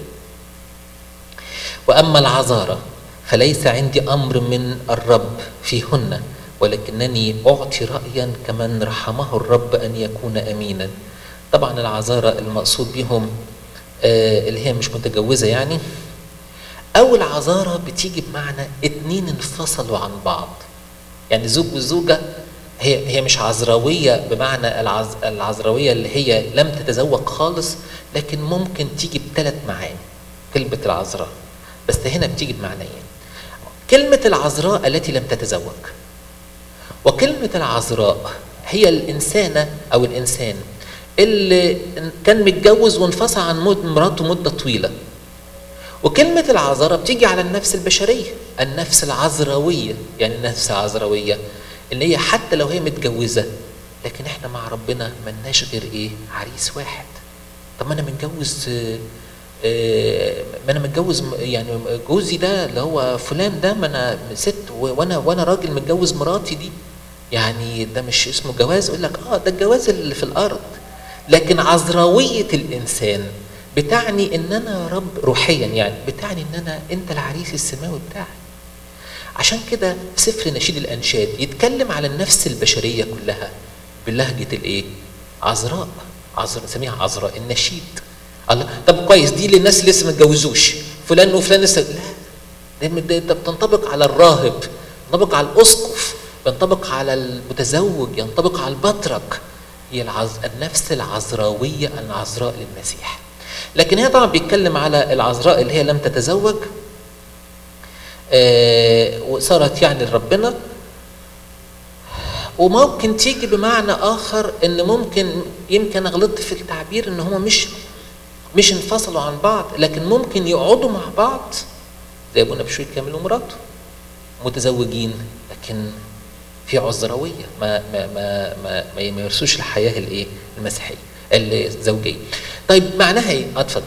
واما العذارى فليس عندي امر من الرب فيهن ولكنني اعطي رايا كمن رحمه الرب ان يكون امينا طبعا العذارى المقصود بهم آه، اللي هي مش متجوزه يعني او العذارى بتيجي بمعنى اتنين انفصلوا عن بعض يعني زوج وزوجه هي هي مش عذراويه بمعنى العز العذراويه اللي هي لم تتزوج خالص لكن ممكن تيجي بثلاث معاني كلمه العذراء بس هنا بتيجي بمعنيين كلمه العذراء التي لم تتزوج وكلمه العذراء هي الانسانه او الانسان اللي كان متجوز وانفصل عن مد- مراته مده طويله وكلمة العذراء بتيجي على النفس البشرية النفس العذراوية يعني النفس العذراوية اللي هي حتى لو هي متجوزة لكن احنا مع ربنا ملناش غير ايه عريس واحد طب ما انا متجوز آه، آه، ما انا متجوز م- يعني جوزي ده اللي هو فلان ده ما انا ست و- وانا وانا راجل متجوز مراتي دي يعني ده مش اسمه جواز يقول لك اه ده الجواز اللي في الارض لكن عذراويه الانسان بتعني ان انا يا رب روحيا يعني بتعني ان انا انت العريس السماوي بتاعي عشان كده سفر نشيد الانشاد يتكلم على النفس البشريه كلها بلهجه الايه عذراء عذراء نسميها عذراء النشيد الله طب كويس دي للناس اللي لسه ما اتجوزوش فلان وفلان لسه لا ده ده- ده بتنطبق على الراهب ينطبق على الاسقف ينطبق على المتزوج ينطبق على البطرك هي العز... النفس العذراويه العذراء للمسيح لكن هي طبعا بيتكلم على العذراء اللي هي لم تتزوج آه، وصارت يعني لربنا وممكن تيجي بمعنى اخر ان ممكن يمكن أنا غلطت في التعبير ان هما مش مش انفصلوا عن بعض لكن ممكن يقعدوا مع بعض زي ابونا بشوي كامل ومراته متزوجين لكن في عذراويه ما ما ما ما, ما يمارسوش الحياه الايه المسيحيه الزوجيه طيب معناها ايه؟ اه اتفضل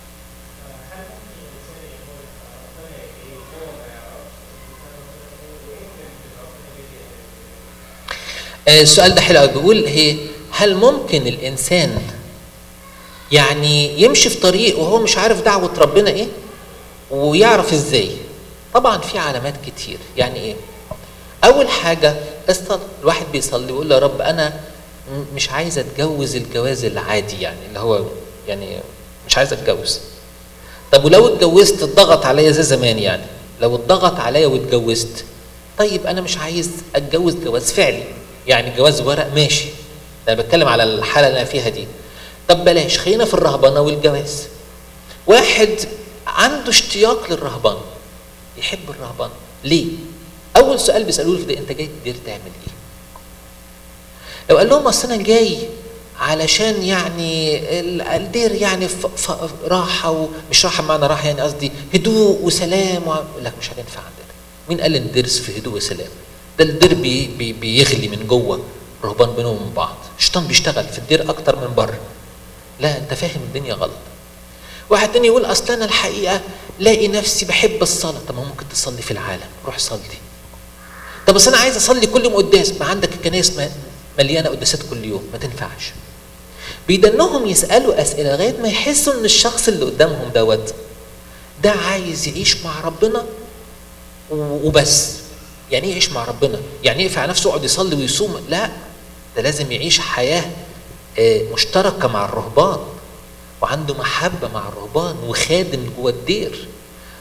آه، السؤال ده حلو قوي بيقول هي هل ممكن الانسان يعني يمشي في طريق وهو مش عارف دعوه ربنا ايه ويعرف ازاي طبعا في علامات كتير يعني ايه اول حاجه الصلاه الواحد بيصلي ويقول يا رب انا م- مش عايز اتجوز الجواز العادي يعني اللي هو يعني مش عايز اتجوز طب ولو اتجوزت اتضغط عليا زي زمان يعني لو اتضغط عليا واتجوزت طيب انا مش عايز اتجوز جواز فعلي يعني جواز ورق ماشي انا بتكلم على الحاله اللي انا فيها دي طب بلاش خلينا في الرهبنه والجواز واحد عنده اشتياق للرهبنه يحب الرهبنه ليه اول سؤال بيسالوه له ده انت جاي الدير تعمل ايه لو قال لهم اصل انا جاي علشان يعني ال- الدير يعني ف- ف- راحه ومش راحه بمعنى راحه يعني قصدي هدوء وسلام و... لا مش هتنفع عندنا مين قال ان الدرس في هدوء وسلام ده الدير بي بي بيغلي من جوه رهبان بينهم وبين بعض الشيطان بيشتغل في الدير اكتر من بره لا انت فاهم الدنيا غلط واحد تاني يقول اصل انا الحقيقه لاقي نفسي بحب الصلاه طب ما ممكن تصلي في العالم روح صلي طب بس انا عايز اصلي كل يوم قداس ما عندك الكنائس م- مليانه قداسات كل يوم ما تنفعش بيدنهم يسالوا اسئله لغايه ما يحسوا ان الشخص اللي قدامهم دوت ده عايز يعيش مع ربنا و- وبس يعني ايه يعيش مع ربنا يعني يقفل على نفسه يقعد يصلي ويصوم لا ده لازم يعيش حياه آه، مشتركه مع الرهبان وعنده محبه مع الرهبان وخادم جوه الدير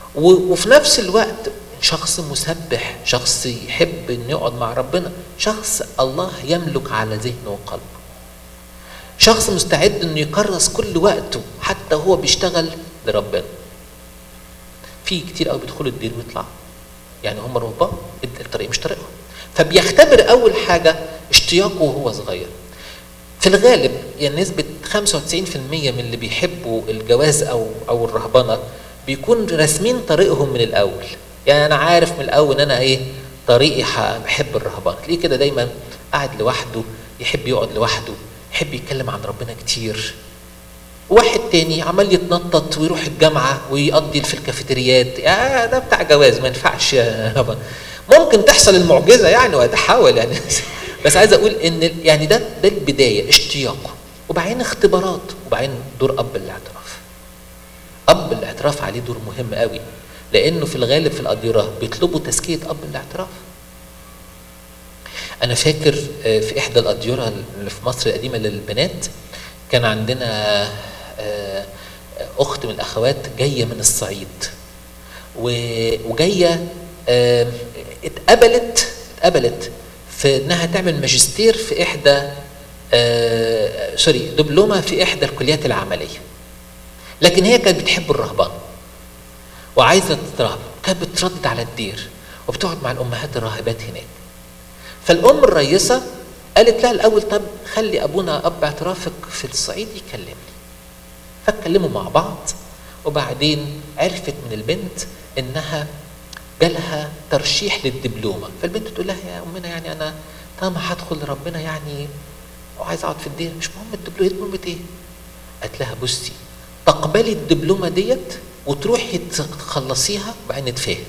وفي نفس الوقت شخص مسبح شخص يحب انه يقعد مع ربنا شخص الله يملك على ذهنه وقلبه شخص مستعد انه يكرس كل وقته حتى هو بيشتغل لربنا في كتير قوي بيدخلوا الدير ويطلعوا يعني هم رهبان الطريق مش طريقهم فبيختبر اول حاجه اشتياقه وهو صغير في الغالب يعني نسبة 95% من اللي بيحبوا الجواز أو أو الرهبنة بيكون راسمين طريقهم من الأول يعني أنا عارف من الأول إن أنا إيه طريقي بحب الرهبنة تلاقيه كده دايما قاعد لوحده يحب يقعد لوحده يحب يتكلم عن ربنا كتير واحد تاني عمال يتنطط ويروح الجامعة ويقضي في الكافيتريات يا ده بتاع جواز ما ينفعش يا ممكن تحصل المعجزة يعني وهتحاول يعني بس عايز اقول ان يعني ده ده البدايه اشتياق وبعدين اختبارات وبعدين دور اب الاعتراف اب الاعتراف عليه دور مهم قوي لانه في الغالب في الاديره بيطلبوا تزكيه اب الاعتراف انا فاكر في احدى الاديره اللي في مصر القديمه للبنات كان عندنا اخت من الاخوات جايه من الصعيد وجايه اتقبلت اتقبلت في انها تعمل ماجستير في احدى آه سوري دبلومه في احدى الكليات العمليه لكن هي كانت بتحب الرهبان وعايزه تتراهب كانت بتردد على الدير وبتقعد مع الامهات الراهبات هناك فالام الرئيسه قالت لها الاول طب خلي ابونا اب اعترافك في الصعيد يكلمني فاتكلموا مع بعض وبعدين عرفت من البنت انها جالها ترشيح للدبلومه فالبنت تقول لها يا امنا يعني انا طالما هدخل لربنا يعني وعايز اقعد في الدير مش مهم الدبلومه دبلومه ايه؟ قالت لها بصي تقبلي الدبلومه ديت وتروحي تخلصيها وبعدين نتفاهم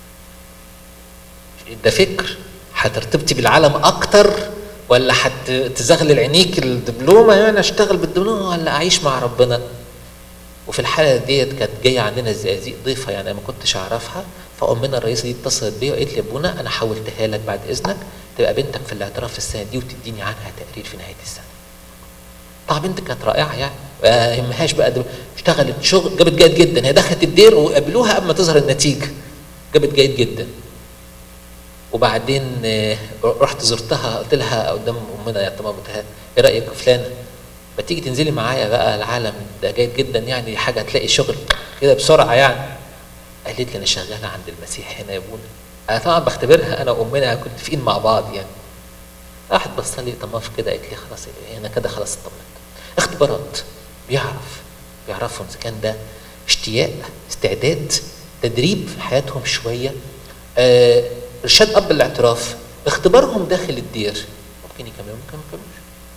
ده فكر هترتبطي بالعالم اكتر ولا هتزغلل عينيك الدبلومه يعني اشتغل بالدبلومه ولا اعيش مع ربنا وفي الحاله ديت كانت جايه عندنا الزقازيق ضيفه يعني انا ما كنتش اعرفها فامنا الرئيسه دي اتصلت بيا وقالت لي يا ابونا انا حولتها لك بعد اذنك تبقى بنتك في الاعتراف في السنه دي وتديني عنها تقرير في نهايه السنه. طبعا بنت كانت رائعه يعني ما يهمهاش بقى اشتغلت شغل جابت جيد جدا هي دخلت الدير وقابلوها قبل ما تظهر النتيجه جابت جيد جدا. وبعدين رحت زرتها قلت لها قدام امنا يا تمام ايه رايك فلانه ما تيجي تنزلي معايا بقى العالم ده جيد جدا يعني حاجه تلاقي شغل كده بسرعه يعني قالت لي انا شغاله عند المسيح هنا يا ابونا انا طبعا بختبرها انا وامنا كنا متفقين مع بعض يعني راحت بص لي طماف كده قالت لي خلاص هنا كده خلاص اطمنت اختبارات بيعرف بيعرفوا اذا كان ده اشتياق استعداد تدريب في حياتهم شويه آه ارشاد اب الاعتراف اختبارهم داخل الدير ممكن يكملوا ممكن ما يكملوش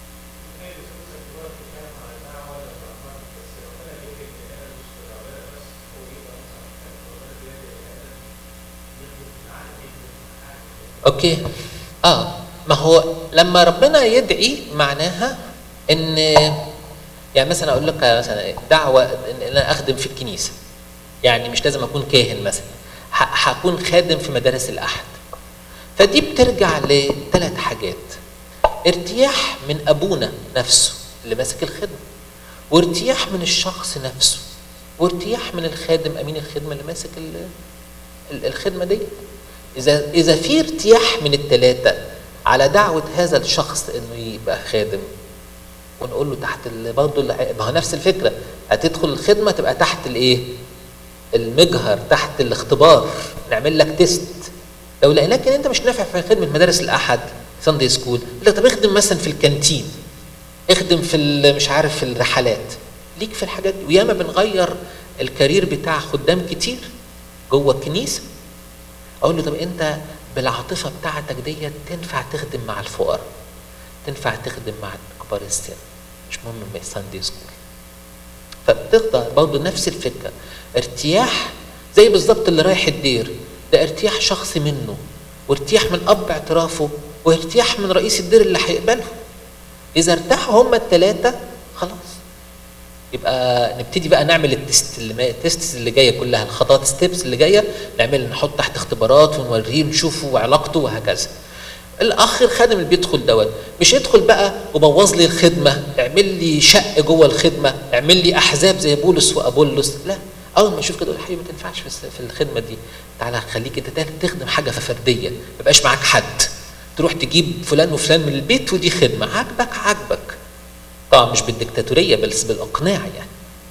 اوكي اه ما هو لما ربنا يدعي معناها ان يعني مثلا اقول لك مثلا دعوه ان انا اخدم في الكنيسه يعني مش لازم اكون كاهن مثلا هكون خادم في مدارس الاحد فدي بترجع لثلاث حاجات ارتياح من ابونا نفسه اللي ماسك الخدمه وارتياح من الشخص نفسه وارتياح من الخادم امين الخدمه اللي ماسك الخدمه دي اذا اذا في ارتياح من الثلاثه على دعوه هذا الشخص انه يبقى خادم ونقول له تحت برضه ما هو نفس الفكره هتدخل الخدمه تبقى تحت الايه؟ المجهر تحت الاختبار نعمل لك تيست لو لقيناك ان انت مش نافع في خدمه مدارس الاحد ساندي سكول لا طب اخدم مثلا في الكانتين اخدم في مش عارف في الرحلات ليك في الحاجات دي وياما بنغير الكارير بتاع خدام كتير جوه الكنيسه اقول له طب انت بالعاطفه بتاعتك ديت تنفع تخدم مع الفقراء تنفع تخدم مع كبار السن مش مهم ساندي سكول فبتخضع برضه نفس الفكره ارتياح زي بالظبط اللي رايح الدير ده ارتياح شخصي منه وارتياح من اب اعترافه وارتياح من رئيس الدير اللي هيقبله اذا ارتاحوا هما الثلاثه خلاص يبقى نبتدي بقى نعمل التست اللي ما التست اللي جايه كلها الخطوات ستيبس اللي جايه نعمل نحط تحت اختبارات ونوريه نشوفه علاقته وهكذا الاخ الخادم اللي بيدخل دوت مش يدخل بقى وبوظ لي الخدمه اعمل لي شق جوه الخدمه اعمل لي احزاب زي بولس وابولس لا اول ما يشوف كده يقول حبيبي ما تنفعش في الس- في الخدمه دي تعالى خليك انت تا- تخدم حاجه فرديه ما يبقاش معاك حد تروح تجيب فلان وفلان من البيت ودي خدمه عاجبك عاجبك طبعا مش بالدكتاتوريه بس بالاقناع يعني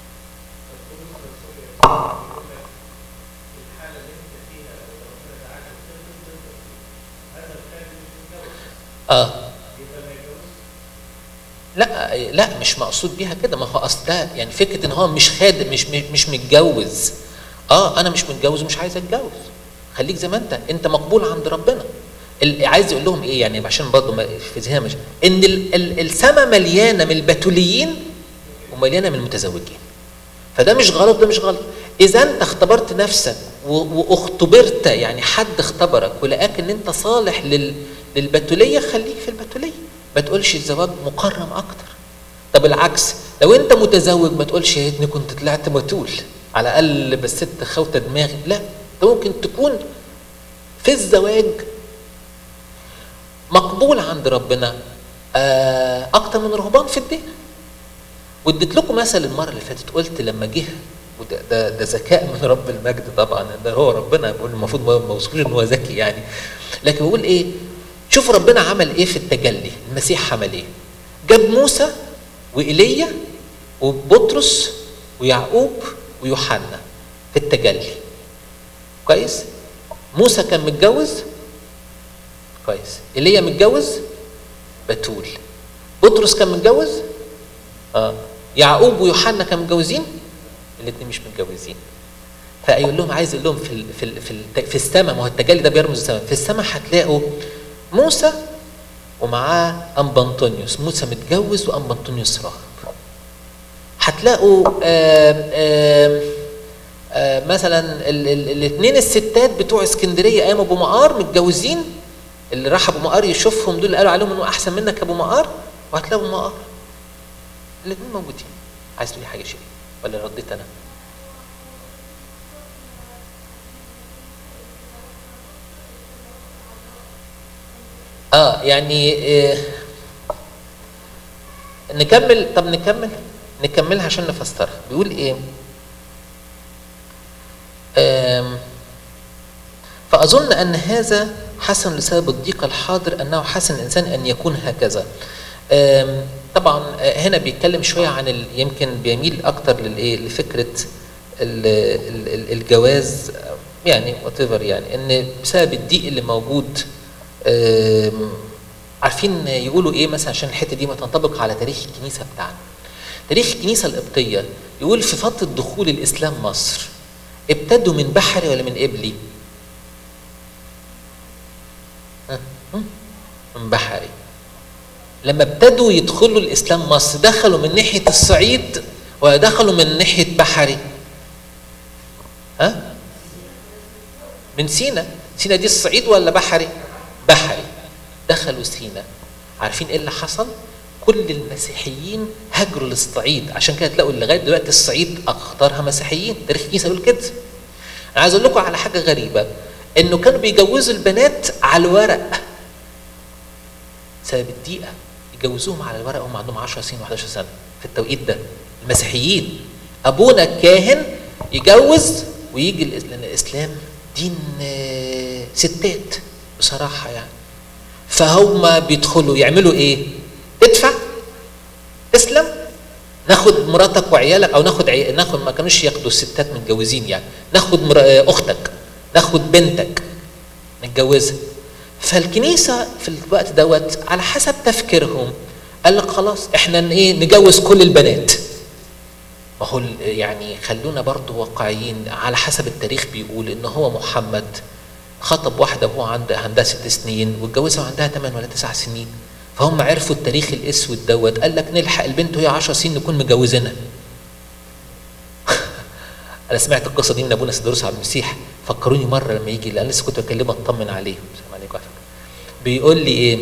اه لا لا مش مقصود بيها كده ما هو اصل ده يعني فكره ان هو مش خادم مش مش مش متجوز اه انا مش متجوز ومش عايز اتجوز خليك زي ما انت انت مقبول عند ربنا ال- عايز يقول لهم ايه يعني عشان برضه ما- في ذهنها مش ان ال- ال- السماء مليانه من البتوليين ومليانه من المتزوجين فده مش غلط ده مش غلط اذا انت اختبرت نفسك و- واختبرت يعني حد اختبرك ولقاك ان انت صالح لل للبتوليه خليك في البتوليه ما تقولش الزواج مكرم اكتر طب العكس لو انت متزوج ما تقولش يا ريتني كنت طلعت بتول على الاقل بس ست خوته دماغي لا انت ممكن تكون في الزواج مقبول عند ربنا آه، اكتر من رهبان في الدين واديت لكم مثل المره اللي فاتت قلت لما جه وده ده, ده ذكاء من رب المجد طبعا ده هو ربنا بيقول المفروض ما ما وصفوش ان هو ذكي يعني لكن بيقول ايه شوف ربنا عمل ايه في التجلي المسيح عمل ايه جاب موسى وايليا وبطرس ويعقوب ويوحنا في التجلي كويس موسى كان متجوز كويس ايليا متجوز بتول بطرس كان متجوز اه يعقوب ويوحنا كانوا متجوزين الاثنين مش متجوزين فيقول لهم عايز يقول لهم في ال في ال في, ال في السماء ما هو التجلي ده بيرمز السماء في السماء هتلاقوا موسى ومعاه أنبنطونيوس موسى متجوز وأنبنطونيوس راهب هتلاقوا آم آم آم مثلا الاثنين الستات بتوع اسكندريه ايام ابو مقار متجوزين اللي راح ابو مقار يشوفهم دول قالوا عليهم انه احسن منك ابو مقار وهتلاقوا ابو مقار الاثنين موجودين عايز تقولي حاجه شيء ولا رديت انا اه يعني آه نكمل طب نكمل نكملها عشان نفسرها بيقول ايه آم فأظن أن هذا حسن لسبب الضيق الحاضر أنه حسن الإنسان أن يكون هكذا آم طبعا هنا بيتكلم شوية عن ال- يمكن بيميل أكتر للإيه لفكرة ال- ال- ال- الجواز يعني whatever يعني ان بسبب الضيق اللي موجود آم، عارفين يقولوا ايه مثلا عشان الحته دي ما تنطبق على تاريخ الكنيسه بتاعنا تاريخ الكنيسه القبطيه يقول في فتره دخول الاسلام مصر ابتدوا من بحري ولا من قبلي ها؟ هم؟ من بحري لما ابتدوا يدخلوا الاسلام مصر دخلوا من ناحيه الصعيد ولا دخلوا من ناحيه بحري ها من سينا سينا دي الصعيد ولا بحري بحري دخلوا سينا عارفين ايه اللي حصل كل المسيحيين هاجروا للصعيد عشان كده تلاقوا لغايه دلوقتي الصعيد اخطرها مسيحيين تاريخ الكنيسه بيقول كده انا عايز اقول لكم على حاجه غريبه انه كانوا بيجوزوا البنات على الورق سبب الضيقه يجوزوهم على الورق وهم عندهم 10 سنين و11 سنه في التوقيت ده المسيحيين ابونا الكاهن يجوز ويجي الإس- لان الاسلام دين آه، ستات بصراحه يعني فهم بيدخلوا يعملوا ايه؟ تدفع تسلم ناخد مراتك وعيالك او ناخد عي... ناخد ما كانوش ياخدوا الستات متجوزين يعني ناخد مر... آه، اختك ناخد بنتك نتجوزها فالكنيسه في الوقت دوت على حسب تفكيرهم قال لك خلاص احنا ن- ايه نجوز كل البنات ما هو ال- يعني خلونا برضو واقعيين على حسب التاريخ بيقول ان هو محمد خطب واحده وهو عنده عندها ست سنين واتجوزها وعندها 8 ولا 9 سنين فهم عرفوا التاريخ الاسود دوت قال لك نلحق البنت وهي 10 سنين نكون مجوزينها انا سمعت القصه دي من ابونا سيدروس عبد المسيح فكروني مره لما يجي لان لسه كنت بكلمه اطمن عليه السلام عليكم على فكرة. بيقول لي ايه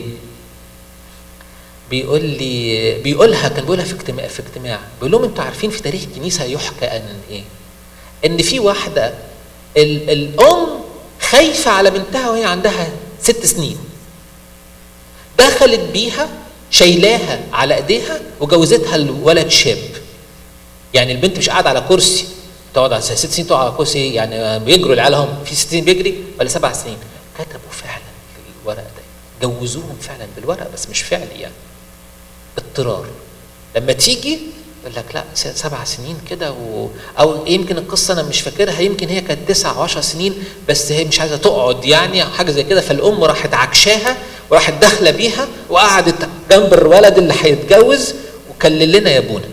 بيقول لي بيقولها كان بيقولها في اجتماع في اجتماع بيقول لهم انتوا عارفين في تاريخ الكنيسه يحكى ان ايه ان في واحده ال الام خايفه على بنتها وهي عندها ست سنين دخلت بيها شايلاها على ايديها وجوزتها الولد شاب يعني البنت مش قاعده على كرسي تقعد على ست سنين تقعد على كرسي يعني بيجروا العيال هم في ست سنين بيجري ولا سبع سنين كتبوا فعلا في الورق ده جوزوهم فعلا بالورق بس مش فعلي يعني اضطرار لما تيجي يقول لك لا س- سبع سنين كده و... او يمكن القصه انا مش فاكرها يمكن هي كانت تسع او 10 سنين بس هي مش عايزه تقعد يعني أو حاجه زي كده فالام راحت عكشاها وراحت داخله بيها وقعدت جنب الولد اللي هيتجوز وكلل لنا يا ابونا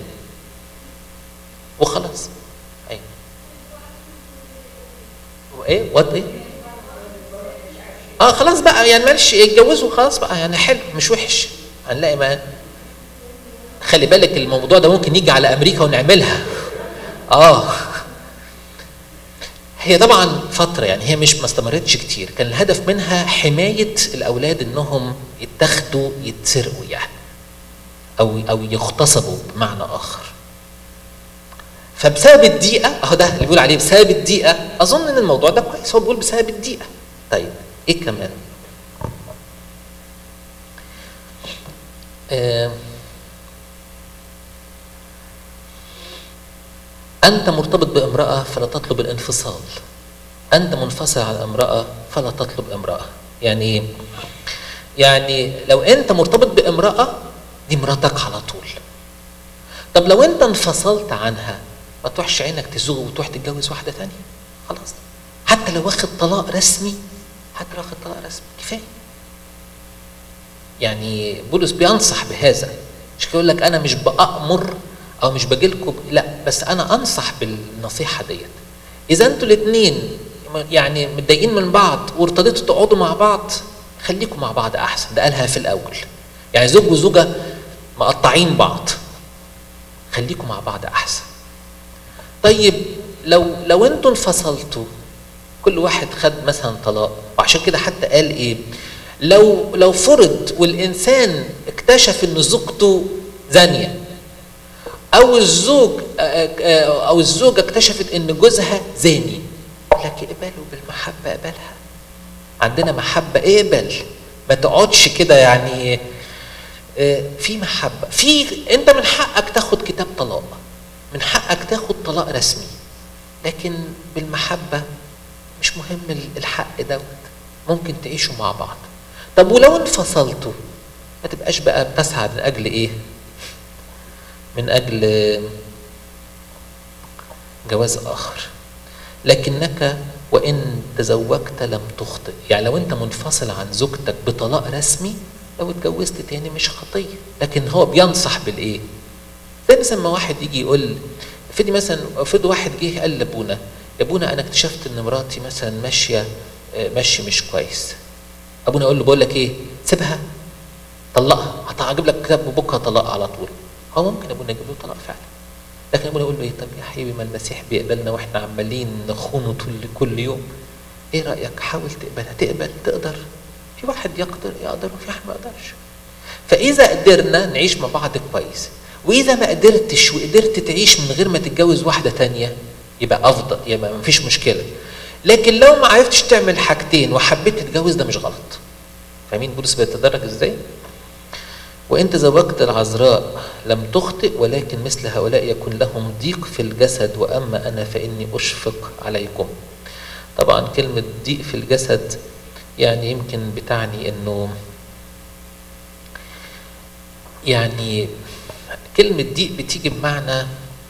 وخلاص ايوه وايه وات ايه اه خلاص بقى يعني معلش اتجوزوا خلاص بقى يعني حلو مش وحش هنلاقي ما خلي بالك الموضوع ده ممكن يجي على امريكا ونعملها اه هي طبعا فتره يعني هي مش ما استمرتش كتير كان الهدف منها حمايه الاولاد انهم يتاخدوا يتسرقوا يعني او او يغتصبوا بمعنى اخر فبسبب الضيقه اهو ده اللي بيقول عليه بسبب الضيقه اظن ان الموضوع ده كويس هو بيقول بسبب الضيقه طيب ايه كمان آه أنت مرتبط بامرأة فلا تطلب الانفصال أنت منفصل عن امرأة فلا تطلب امرأة يعني إيه؟ يعني لو أنت مرتبط بامرأة دي مراتك على طول طب لو أنت انفصلت عنها ما تروحش عينك تزوغ وتروح تتجوز واحدة تانية خلاص حتى لو واخد طلاق رسمي حتى لو واخد طلاق رسمي كفاية يعني بولس بينصح بهذا مش يقول لك انا مش بامر او مش باجي لكم لا بس انا انصح بالنصيحه ديت اذا انتوا الاثنين يعني متضايقين من بعض وارتضيتوا تقعدوا مع بعض خليكم مع بعض احسن ده قالها في الاول يعني زوج وزوجه مقطعين بعض خليكم مع بعض احسن طيب لو لو انتوا انفصلتوا كل واحد خد مثلا طلاق وعشان كده حتى قال ايه لو لو فرض والانسان اكتشف ان زوجته زانيه او الزوج او الزوجه اكتشفت ان جوزها زاني لك اقبله بالمحبه اقبلها عندنا محبه اقبل ما تقعدش كده يعني في محبه في انت من حقك تاخد كتاب طلاق من حقك تاخد طلاق رسمي لكن بالمحبه مش مهم الحق دوت ممكن تعيشوا مع بعض طب ولو انفصلتوا ما تبقاش بقى بتسعى من اجل ايه من اجل جواز اخر لكنك وان تزوجت لم تخطئ يعني لو انت منفصل عن زوجتك بطلاق رسمي لو اتجوزت تاني مش خطيه لكن هو بينصح بالايه زي مثلا ما واحد يجي يقول افرضي مثلا افرض واحد جه قال لابونا يا ابونا انا اكتشفت ان مراتي مثلا ماشيه ماشي مش كويس ابونا يقول له بقول لك ايه سيبها طلقها هجيب لك كتاب بكره طلاق على طول هو ممكن ابونا يجيب له طلاق فعلا لكن ابونا يقول له ايه طب يا حبيبي ما المسيح بيقبلنا واحنا عمالين نخونه طول كل يوم ايه رايك حاول تقبلها تقبل تقدر في واحد يقدر يقدر وفي واحد ما يقدرش فاذا قدرنا نعيش مع بعض كويس واذا ما قدرتش وقدرت تعيش من غير ما تتجوز واحده تانية يبقى افضل يبقى ما فيش مشكله لكن لو ما عرفتش تعمل حاجتين وحبيت تتجوز ده مش غلط فاهمين بولس بيتدرج ازاي وان تزوجت العذراء لم تخطئ ولكن مثل هؤلاء يكون لهم ضيق في الجسد واما انا فاني اشفق عليكم طبعا كلمه ضيق في الجسد يعني يمكن بتعني انه يعني كلمه ضيق بتيجي بمعنى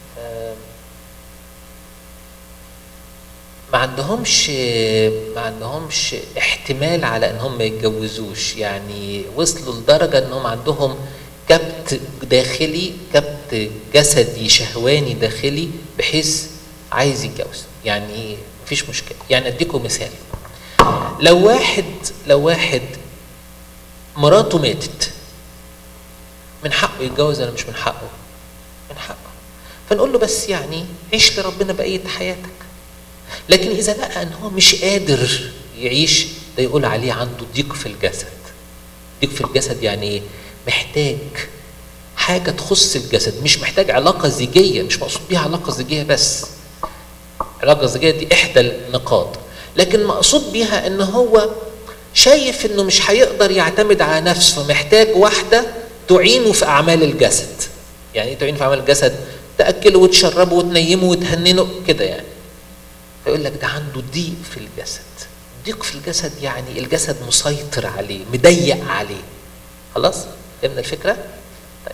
ما عندهمش ما عندهمش احتمال على ان هم ما يتجوزوش يعني وصلوا لدرجه انهم عندهم كبت داخلي كبت جسدي شهواني داخلي بحيث عايز يتجوز يعني مفيش مشكله يعني اديكم مثال لو واحد لو واحد مراته ماتت من حقه يتجوز ولا مش من حقه من حقه فنقول له بس يعني عيش لربنا بقيه حياتك لكن اذا لقى ان هو مش قادر يعيش ده يقول عليه عنده ضيق في الجسد ضيق في الجسد يعني ايه محتاج حاجة تخص الجسد مش محتاج علاقة زيجية مش مقصود بيها علاقة زيجية بس العلاقة الزيجية دي إحدى النقاط لكن مقصود بيها إن هو شايف إنه مش هيقدر يعتمد على نفسه فمحتاج واحدة تعينه في أعمال الجسد يعني إيه تعينه في أعمال الجسد تاكله وتشربه وتنيمه وتهننه كده يعني فيقول لك ده عنده ضيق في الجسد ضيق في الجسد يعني الجسد مسيطر عليه مضيق عليه خلاص فهمنا الفكره طيب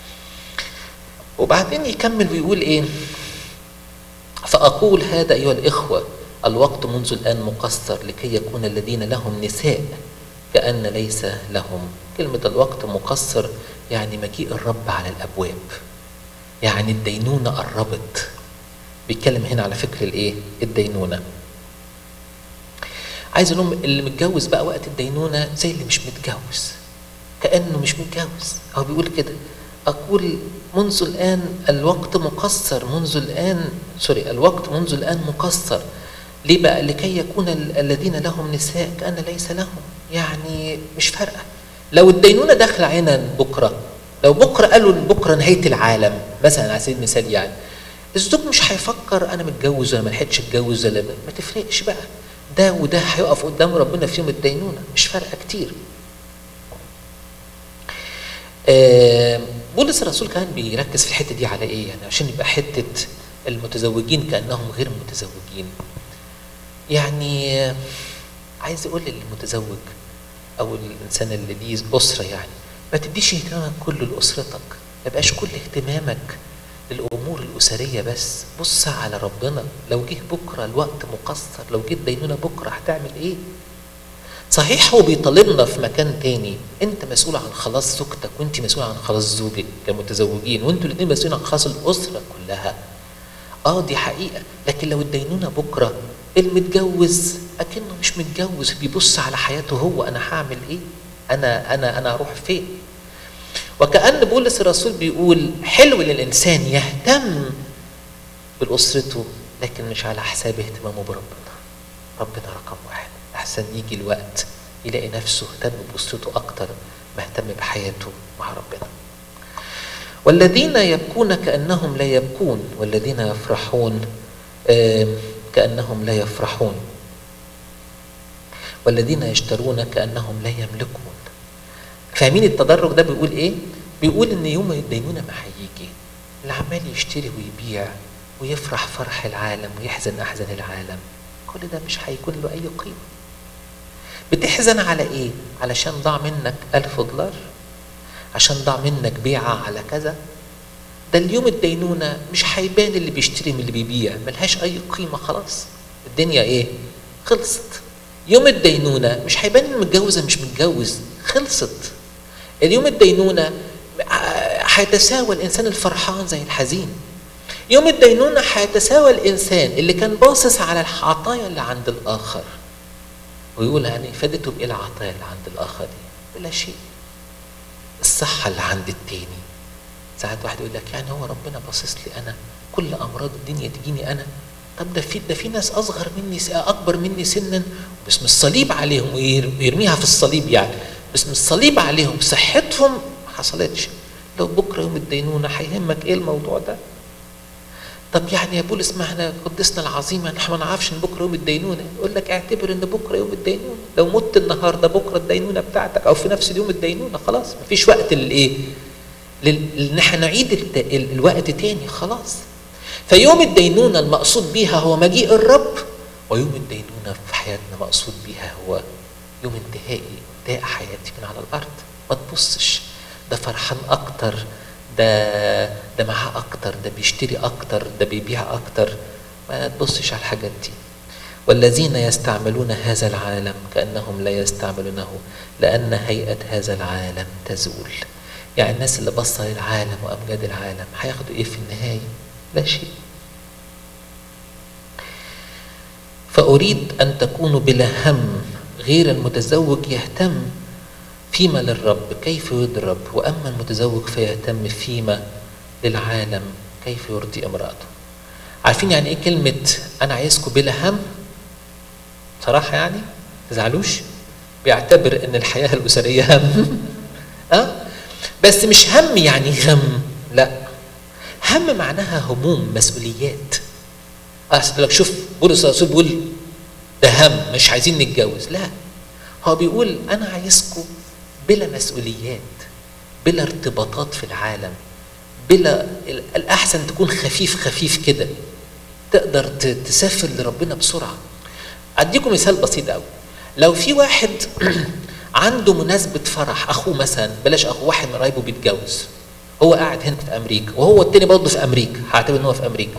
وبعدين يكمل ويقول ايه فاقول هذا ايها الاخوه الوقت منذ الان مقصر لكي يكون الذين لهم نساء كأن ليس لهم كلمة الوقت مقصر يعني مجيء الرب على الأبواب يعني الدينونة قربت بيتكلم هنا على فكر الايه الدينونة عايز اقول لهم اللي متجوز بقى وقت الدينونة زي اللي مش متجوز كأنه مش متجوز هو بيقول كده أقول منذ الآن الوقت مقصر منذ الآن سوري الوقت منذ الآن مقصر ليه بقى لكي يكون الذين لهم نساء كأن ليس لهم يعني مش فارقة لو الدينونة داخلة عينا بكرة لو بكرة قالوا بكرة نهاية العالم مثلا على سبيل المثال يعني الزوج مش هيفكر أنا متجوز ولا ما لحقتش اتجوز ولا ما تفرقش بقى ده وده هيقف قدام ربنا في يوم الدينونة مش فارقة كتير آه بولس الرسول كان بيركز في الحتة دي على إيه يعني عشان يبقى حتة المتزوجين كأنهم غير متزوجين يعني عايز اقول للمتزوج او الانسان اللي ليه اسره يعني ما تديش اهتمامك كله لاسرتك ما يبقاش كل اهتمامك للامور الاسريه بس بص على ربنا لو جه بكره الوقت مقصر لو جه دينونه بكره هتعمل ايه صحيح هو بيطالبنا في مكان تاني انت مسؤول عن خلاص زوجتك وانت مسؤول عن خلاص زوجك كمتزوجين وانتوا الاثنين مسؤولين عن خلاص الاسره كلها اه دي حقيقه لكن لو الدينونه بكره المتجوز اكنه مش متجوز بيبص على حياته هو انا هعمل ايه انا انا انا اروح فين وكأن بولس الرسول بيقول حلو للإنسان يهتم بأسرته لكن مش على حساب اهتمامه بربنا ربنا رقم واحد أحسن يجي الوقت يلاقي نفسه اهتم بأسرته أكتر ما اهتم بحياته مع ربنا والذين يبكون كأنهم لا يبكون والذين يفرحون كأنهم لا يفرحون والذين يشترون كأنهم لا يملكون فاهمين التدرج ده بيقول ايه بيقول ان يوم الدينونه ما هيجي اللي عمال يشتري ويبيع ويفرح فرح العالم ويحزن احزان العالم كل ده مش هيكون له اي قيمه بتحزن على ايه علشان ضاع منك ألف دولار عشان ضاع منك بيعة على كذا ده اليوم الدينونة مش هيبان اللي بيشتري من اللي بيبيع ملهاش أي قيمة خلاص الدنيا إيه خلصت يوم الدينونة مش هيبان المتجوزة مش متجوز خلصت اليوم الدينونة هيتساوى الإنسان الفرحان زي الحزين يوم الدينونة هيتساوى الإنسان اللي كان باصص على العطايا اللي عند الآخر ويقول يعني فادته بإيه العطايا اللي عند الآخر دي؟ ولا شيء الصحة اللي عند التاني ساعات واحد يقول لك يعني هو ربنا باصص لي أنا كل أمراض الدنيا تجيني أنا طب ده في ده في ناس أصغر مني أكبر مني سنا باسم الصليب عليهم ويرميها في الصليب يعني باسم الصليب عليهم صحتهم ما حصلتش لو بكره يوم الدينونه هيهمك ايه الموضوع ده؟ طب يعني يا بولس ما احنا قدسنا العظيم احنا ما نعرفش ان بكره يوم الدينونه يقول لك اعتبر ان بكره يوم الدينونه لو مت النهارده بكره الدينونه بتاعتك او في نفس اليوم الدينونه خلاص ما فيش وقت للايه؟ ان احنا نعيد الت... ال... الوقت تاني خلاص فيوم الدينونه المقصود بيها هو مجيء الرب ويوم الدينونه في حياتنا مقصود بيها هو يوم انتهائي انتهاء حياتي من على الارض ما تبصش ده فرحان اكتر ده ده معاه اكتر ده بيشتري اكتر ده بيبيع اكتر ما تبصش على الحاجات دي والذين يستعملون هذا العالم كانهم لا يستعملونه لان هيئه هذا العالم تزول يعني الناس اللي بصه للعالم وامجاد العالم هياخدوا ايه في النهايه لا شيء فاريد ان تكونوا بلا هم غير المتزوج يهتم فيما للرب كيف يرضي الرب واما المتزوج فيهتم فيما للعالم كيف يرضي امراته عارفين يعني ايه كلمه انا عايزكم بلا هم صراحه يعني تزعلوش بيعتبر ان الحياه الاسريه هم أه؟ بس مش هم يعني غم لا هم معناها هموم مسؤوليات اصل لك شوف بولس الرسول بيقول ده هم مش عايزين نتجوز لا هو بيقول انا عايزكم بلا مسؤوليات بلا ارتباطات في العالم بلا الاحسن تكون خفيف خفيف كده تقدر ت- تسافر لربنا بسرعه اديكم مثال بسيط قوي لو في واحد عنده مناسبه فرح اخوه مثلا بلاش اخوه واحد من قرايبه بيتجوز هو قاعد هنا في امريكا وهو التاني برضه في امريكا هعتبر ان هو في امريكا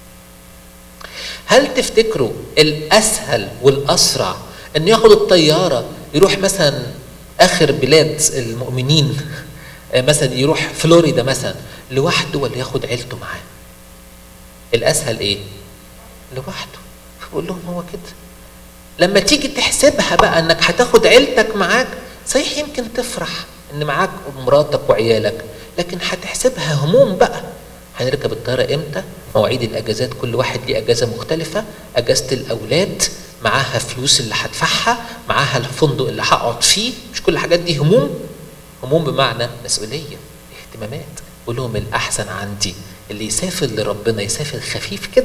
هل تفتكروا الاسهل والاسرع انه ياخد الطياره يروح مثلا اخر بلاد المؤمنين آه، مثلا يروح فلوريدا مثلا لوحده ولا ياخد عيلته معاه الاسهل ايه لوحده بقول لهم هو كده لما تيجي تحسبها بقى انك هتاخد عيلتك معاك صحيح يمكن تفرح ان معاك مراتك وعيالك لكن هتحسبها هموم بقى هنركب الطياره امتى مواعيد الاجازات كل واحد ليه اجازه مختلفه اجازه الاولاد معاها فلوس اللي هدفعها معاها الفندق اللي هقعد فيه مش كل الحاجات دي هموم هموم بمعنى مسؤوليه اهتمامات قول لهم الاحسن عندي اللي يسافر لربنا يسافر خفيف كده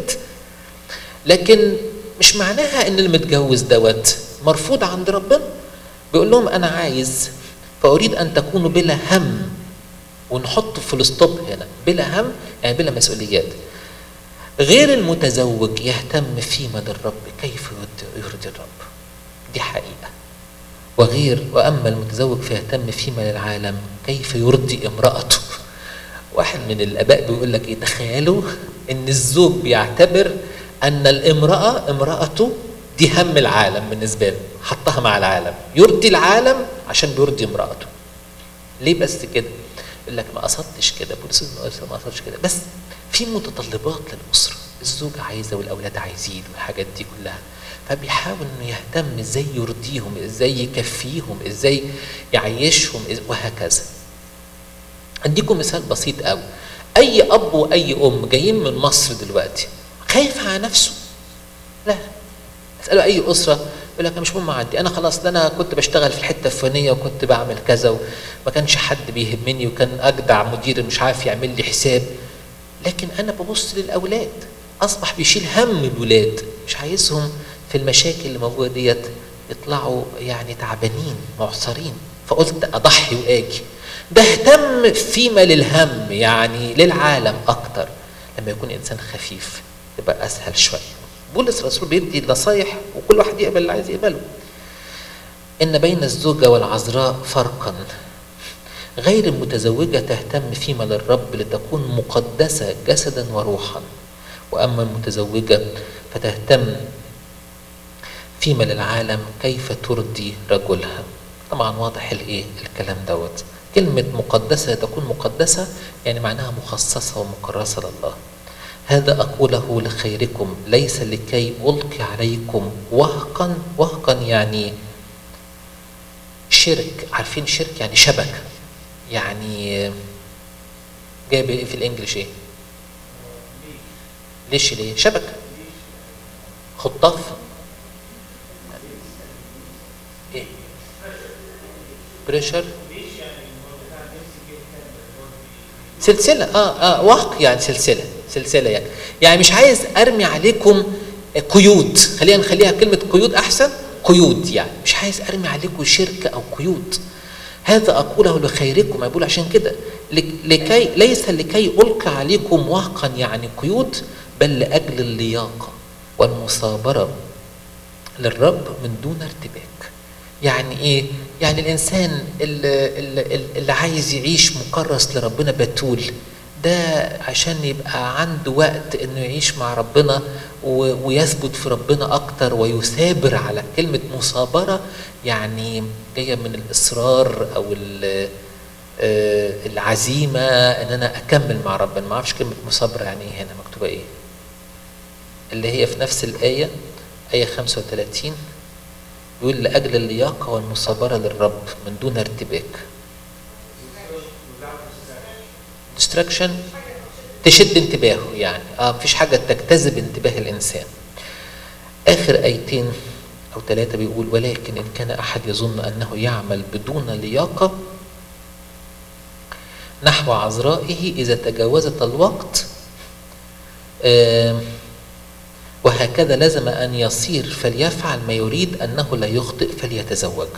لكن مش معناها ان المتجوز دوت مرفوض عند ربنا بيقول لهم انا عايز فاريد ان تكونوا بلا هم ونحط فول ستوب هنا بلا هم يعني بلا مسؤوليات غير المتزوج يهتم فيما للرب كيف يرضي- يرضي الرب دي حقيقه وغير واما المتزوج فيهتم فيما للعالم كيف يرضي امراته واحد من الاباء بيقول لك ايه تخيلوا ان الزوج بيعتبر ان الامراه امراته دي هم العالم بالنسبه له حطها مع العالم يرضي العالم عشان بيرضي امراته ليه بس كده يقول لك ما قصدتش كده بولس ما قصدتش كده بس في متطلبات للاسره الزوجه عايزه والاولاد عايزين والحاجات دي كلها فبيحاول انه يهتم ازاي يرضيهم ازاي يكفيهم ازاي يعيشهم إز- وهكذا اديكم مثال بسيط قوي اي اب واي ام جايين من مصر دلوقتي خايف على نفسه لا اسالوا اي اسره يقول لك أنا مش مهم عندي انا خلاص ده انا كنت بشتغل في الحته الفلانيه وكنت بعمل كذا وما كانش حد بيهمني وكان اجدع مدير مش عارف يعمل لي حساب لكن انا ببص للاولاد اصبح بيشيل هم الولاد مش عايزهم في المشاكل اللي موجوده ديت يطلعوا يعني تعبانين معصرين فقلت اضحي واجي ده اهتم فيما للهم يعني للعالم اكتر لما يكون انسان خفيف يبقى اسهل شويه بولس الرسول بيدي نصايح وكل واحد يقبل اللي عايز يقبله ان بين الزوجه والعذراء فرقا غير المتزوجة تهتم فيما للرب لتكون مقدسة جسدا وروحا وأما المتزوجة فتهتم فيما للعالم كيف ترضي رجلها طبعا واضح الايه الكلام دوت كلمة مقدسة تكون مقدسة يعني معناها مخصصة ومكرسة لله هذا أقوله لخيركم ليس لكي ألقي عليكم وهقا وهقا يعني شرك عارفين شرك يعني شبكة يعني جايب إيه في الانجليش ايه ليش ليه شبكة خطاف ايه بريشر سلسلة اه اه وهق يعني سلسلة سلسلة يعني يعني مش عايز ارمي عليكم قيود خلينا نخليها كلمة قيود احسن قيود يعني مش عايز ارمي عليكم شركة او قيود هذا اقوله لخيركم بقول عشان كده لك- لكي ليس لكي القي عليكم وهقا يعني قيود بل لاجل اللياقه والمصابره للرب من دون ارتباك يعني ايه يعني الانسان اللي, اللي, اللي عايز يعيش مكرس لربنا بتول ده عشان يبقى عنده وقت انه يعيش مع ربنا و- ويثبت في ربنا اكتر ويثابر على كلمه مثابره يعني جايه من الاصرار او ال- آه، العزيمه ان انا اكمل مع ربنا ما اعرفش كلمه مثابره يعني ايه هنا مكتوبه ايه اللي هي في نفس الايه ايه 35 يقول لاجل اللياقه والمثابره للرب من دون ارتباك distraction تشد انتباهه يعني اه مفيش حاجه تجتذب انتباه الانسان اخر ايتين او ثلاثه بيقول ولكن ان كان احد يظن انه يعمل بدون لياقه نحو عذرائه اذا تجاوزت الوقت آه وهكذا لزم ان يصير فليفعل ما يريد انه لا يخطئ فليتزوج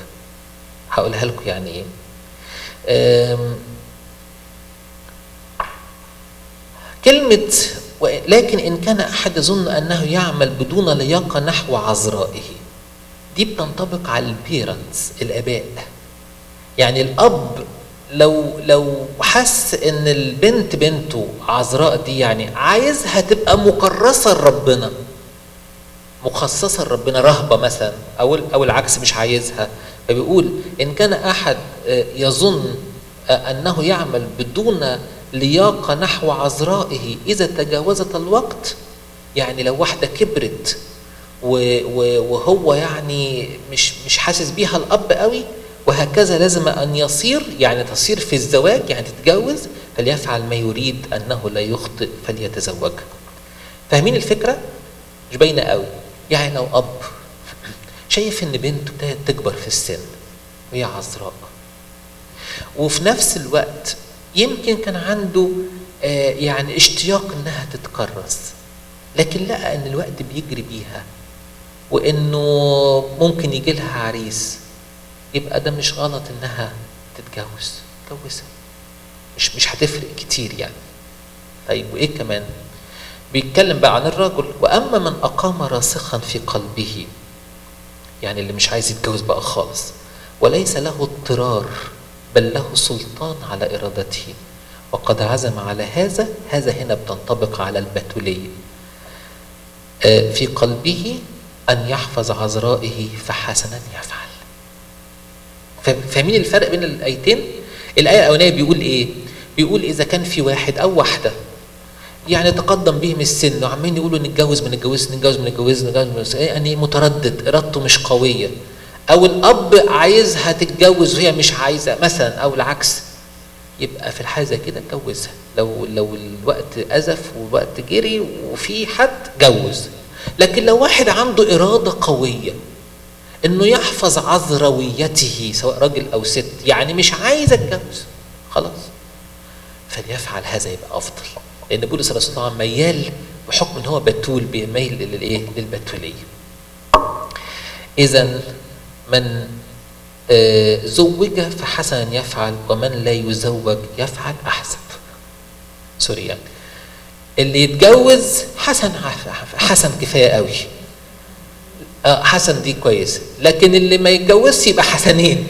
هقولها لكم يعني ايه آم، كلمة لكن إن كان أحد يظن أنه يعمل بدون لياقة نحو عذرائه دي بتنطبق على البيرنتس الآباء يعني الأب لو لو حس إن البنت بنته عذراء دي يعني عايزها تبقى مكرسة لربنا مخصصة لربنا رهبة مثلا أو أو العكس مش عايزها فبيقول إن كان أحد يظن أنه يعمل بدون لياقة نحو عذرائه إذا تجاوزت الوقت يعني لو واحدة كبرت وهو يعني مش مش حاسس بيها الأب قوي وهكذا لازم أن يصير يعني تصير في الزواج يعني تتجوز فليفعل ما يريد أنه لا يخطئ فليتزوج فاهمين الفكرة؟ مش باينة قوي يعني لو أب شايف إن بنته ابتدت تكبر في السن وهي عذراء وفي نفس الوقت يمكن كان عنده آه يعني اشتياق انها تتكرس لكن لقى ان الوقت بيجري بيها وانه ممكن يجي لها عريس يبقى ده مش غلط انها تتجوز تجوزها مش مش هتفرق كتير يعني طيب وايه كمان بيتكلم بقى عن الرجل واما من اقام راسخا في قلبه يعني اللي مش عايز يتجوز بقى خالص وليس له اضطرار بل له سلطان على ارادته وقد عزم على هذا هذا هنا بتنطبق على البتوليه في قلبه ان يحفظ عذرائه فحسنا يفعل فاهمين الفرق بين الايتين الايه الاولانيه بيقول ايه بيقول اذا كان في واحد او واحده يعني تقدم بهم السن وعمالين يقولوا نتجوز ما نتجوزش نتجوز ما نتجوزش نتجوز يعني متردد ارادته مش قويه او الاب عايزها تتجوز وهي مش عايزه مثلا او العكس يبقى في الحاله زي كده اتجوزها لو لو الوقت ازف والوقت جري وفي حد جوز لكن لو واحد عنده اراده قويه انه يحفظ عذرويته سواء راجل او ست يعني مش عايز اتجوز خلاص فليفعل هذا يبقى افضل لان بولس الرسول طبعا ميال بحكم ان هو بتول بيميل للايه للبتوليه اذا من زوج فحسنا يفعل ومن لا يزوج يفعل احسن سوري يعني اللي يتجوز حسن حسن كفايه قوي اه حسن دي كويس لكن اللي ما يتجوزش يبقى حسنين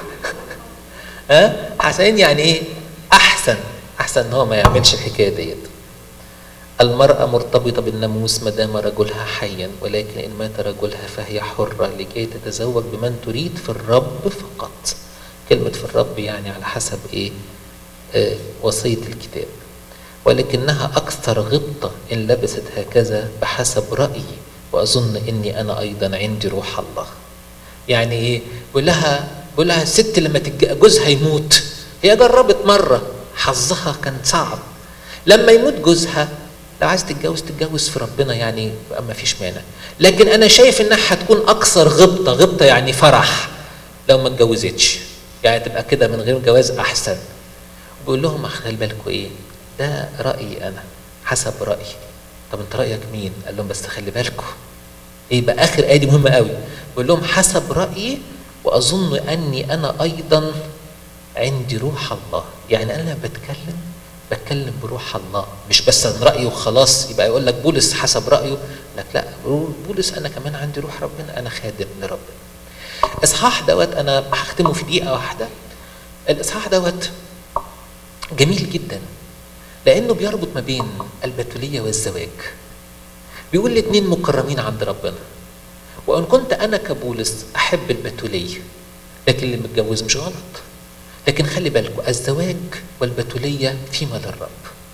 ها أه؟ حسنين يعني ايه احسن احسن ان هو ما يعملش الحكايه ديت المرأة مرتبطة بالناموس ما دام رجلها حيا ولكن إن مات رجلها فهي حرة لكي تتزوج بمن تريد في الرب فقط كلمة في الرب يعني على حسب إيه آه وصية الكتاب ولكنها أكثر غبطة إن لبست هكذا بحسب رأيي وأظن إني أنا أيضا عندي روح الله يعني إيه بيقول لها بيقول لها الست لما جوزها يموت هي جربت مرة حظها كان صعب لما يموت جوزها لو عايز تتجوز تتجوز في ربنا يعني ما فيش مانع لكن انا شايف انها هتكون اكثر غبطه غبطه يعني فرح لو ما اتجوزتش يعني تبقى كده من غير جواز احسن بيقول لهم خلي بالكم ايه ده رايي انا حسب رايي طب انت رايك مين قال لهم بس خلي بالكم ايه بقى اخر ايه دي مهمه قوي بيقول لهم حسب رايي واظن اني انا ايضا عندي روح الله يعني انا بتكلم بتكلم بروح الله مش بس عن رايي وخلاص يبقى يقول لك بولس حسب رايه لك لا بولس انا كمان عندي روح ربنا انا خادم لربنا اصحاح دوت انا هختمه في دقيقه واحده الاصحاح دوت جميل جدا لانه بيربط ما بين البتوليه والزواج بيقول الاثنين مكرمين عند ربنا وان كنت انا كبولس احب البتوليه لكن اللي متجوز مش غلط لكن خلي بالكم الزواج والبتولية فيما للرب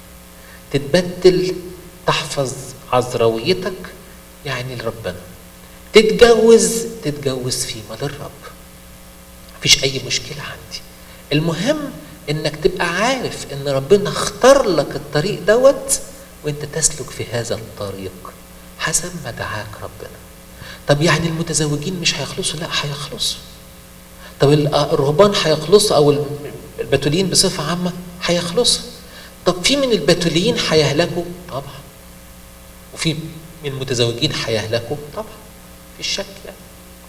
تتبدل تحفظ عذرويتك يعني لربنا تتجوز تتجوز فيما للرب مفيش أي مشكلة عندي المهم إنك تبقى عارف إن ربنا اختار لك الطريق دوت وإنت تسلك في هذا الطريق حسب ما دعاك ربنا طب يعني المتزوجين مش هيخلصوا لا هيخلصوا طب الرهبان هيخلصوا او البتوليين بصفه عامه هيخلصوا طب في من البتوليين هيهلكوا طبعا وفي من المتزوجين هيهلكوا طبعا في شك يعني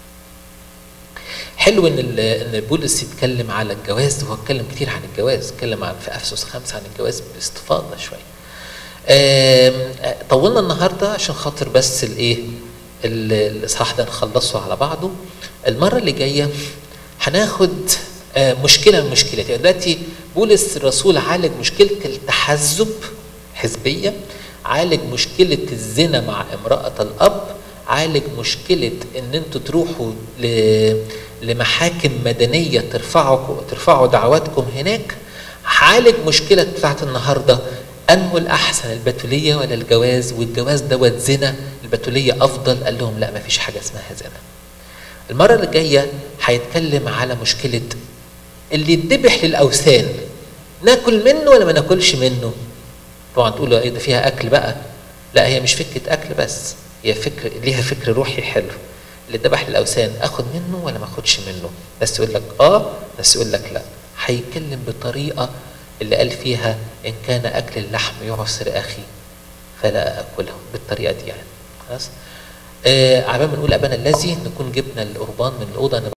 حلو ان ان بولس يتكلم على الجواز هو اتكلم كتير عن الجواز اتكلم عن في افسس خمسه عن الجواز باستفاضه شويه آم، آه، طولنا النهارده عشان خاطر بس الايه ال- الاصحاح ده نخلصه على بعضه المره اللي جايه هناخد آه، مشكله من المشكلات يعني دلوقتي بولس الرسول عالج مشكله التحزب حزبيه عالج مشكله الزنا مع امراه الاب عالج مشكله ان انتوا تروحوا ل... لمحاكم مدنيه ترفعوا ترفعوا دعواتكم هناك عالج مشكله بتاعت النهارده انه الاحسن البتوليه ولا الجواز والجواز دوت زنا البتوليه افضل قال لهم لا ما فيش حاجه اسمها زنا المره اللي جايه هيتكلم على مشكله اللي يتذبح للاوثان ناكل منه ولا ما ناكلش منه طبعا تقولوا ايه ده فيها اكل بقى لا هي مش فكره اكل بس هي فكر ليها فكر روحي حلو اللي ذبح للاوثان اخد منه ولا ما اخدش منه بس يقول لك اه بس يقول لك لا هيتكلم بطريقه اللي قال فيها ان كان اكل اللحم يعسر اخي فلا اكله بالطريقه دي يعني خلاص آه عبال ما نقول ابانا الذي نكون جبنا القربان من الاوضه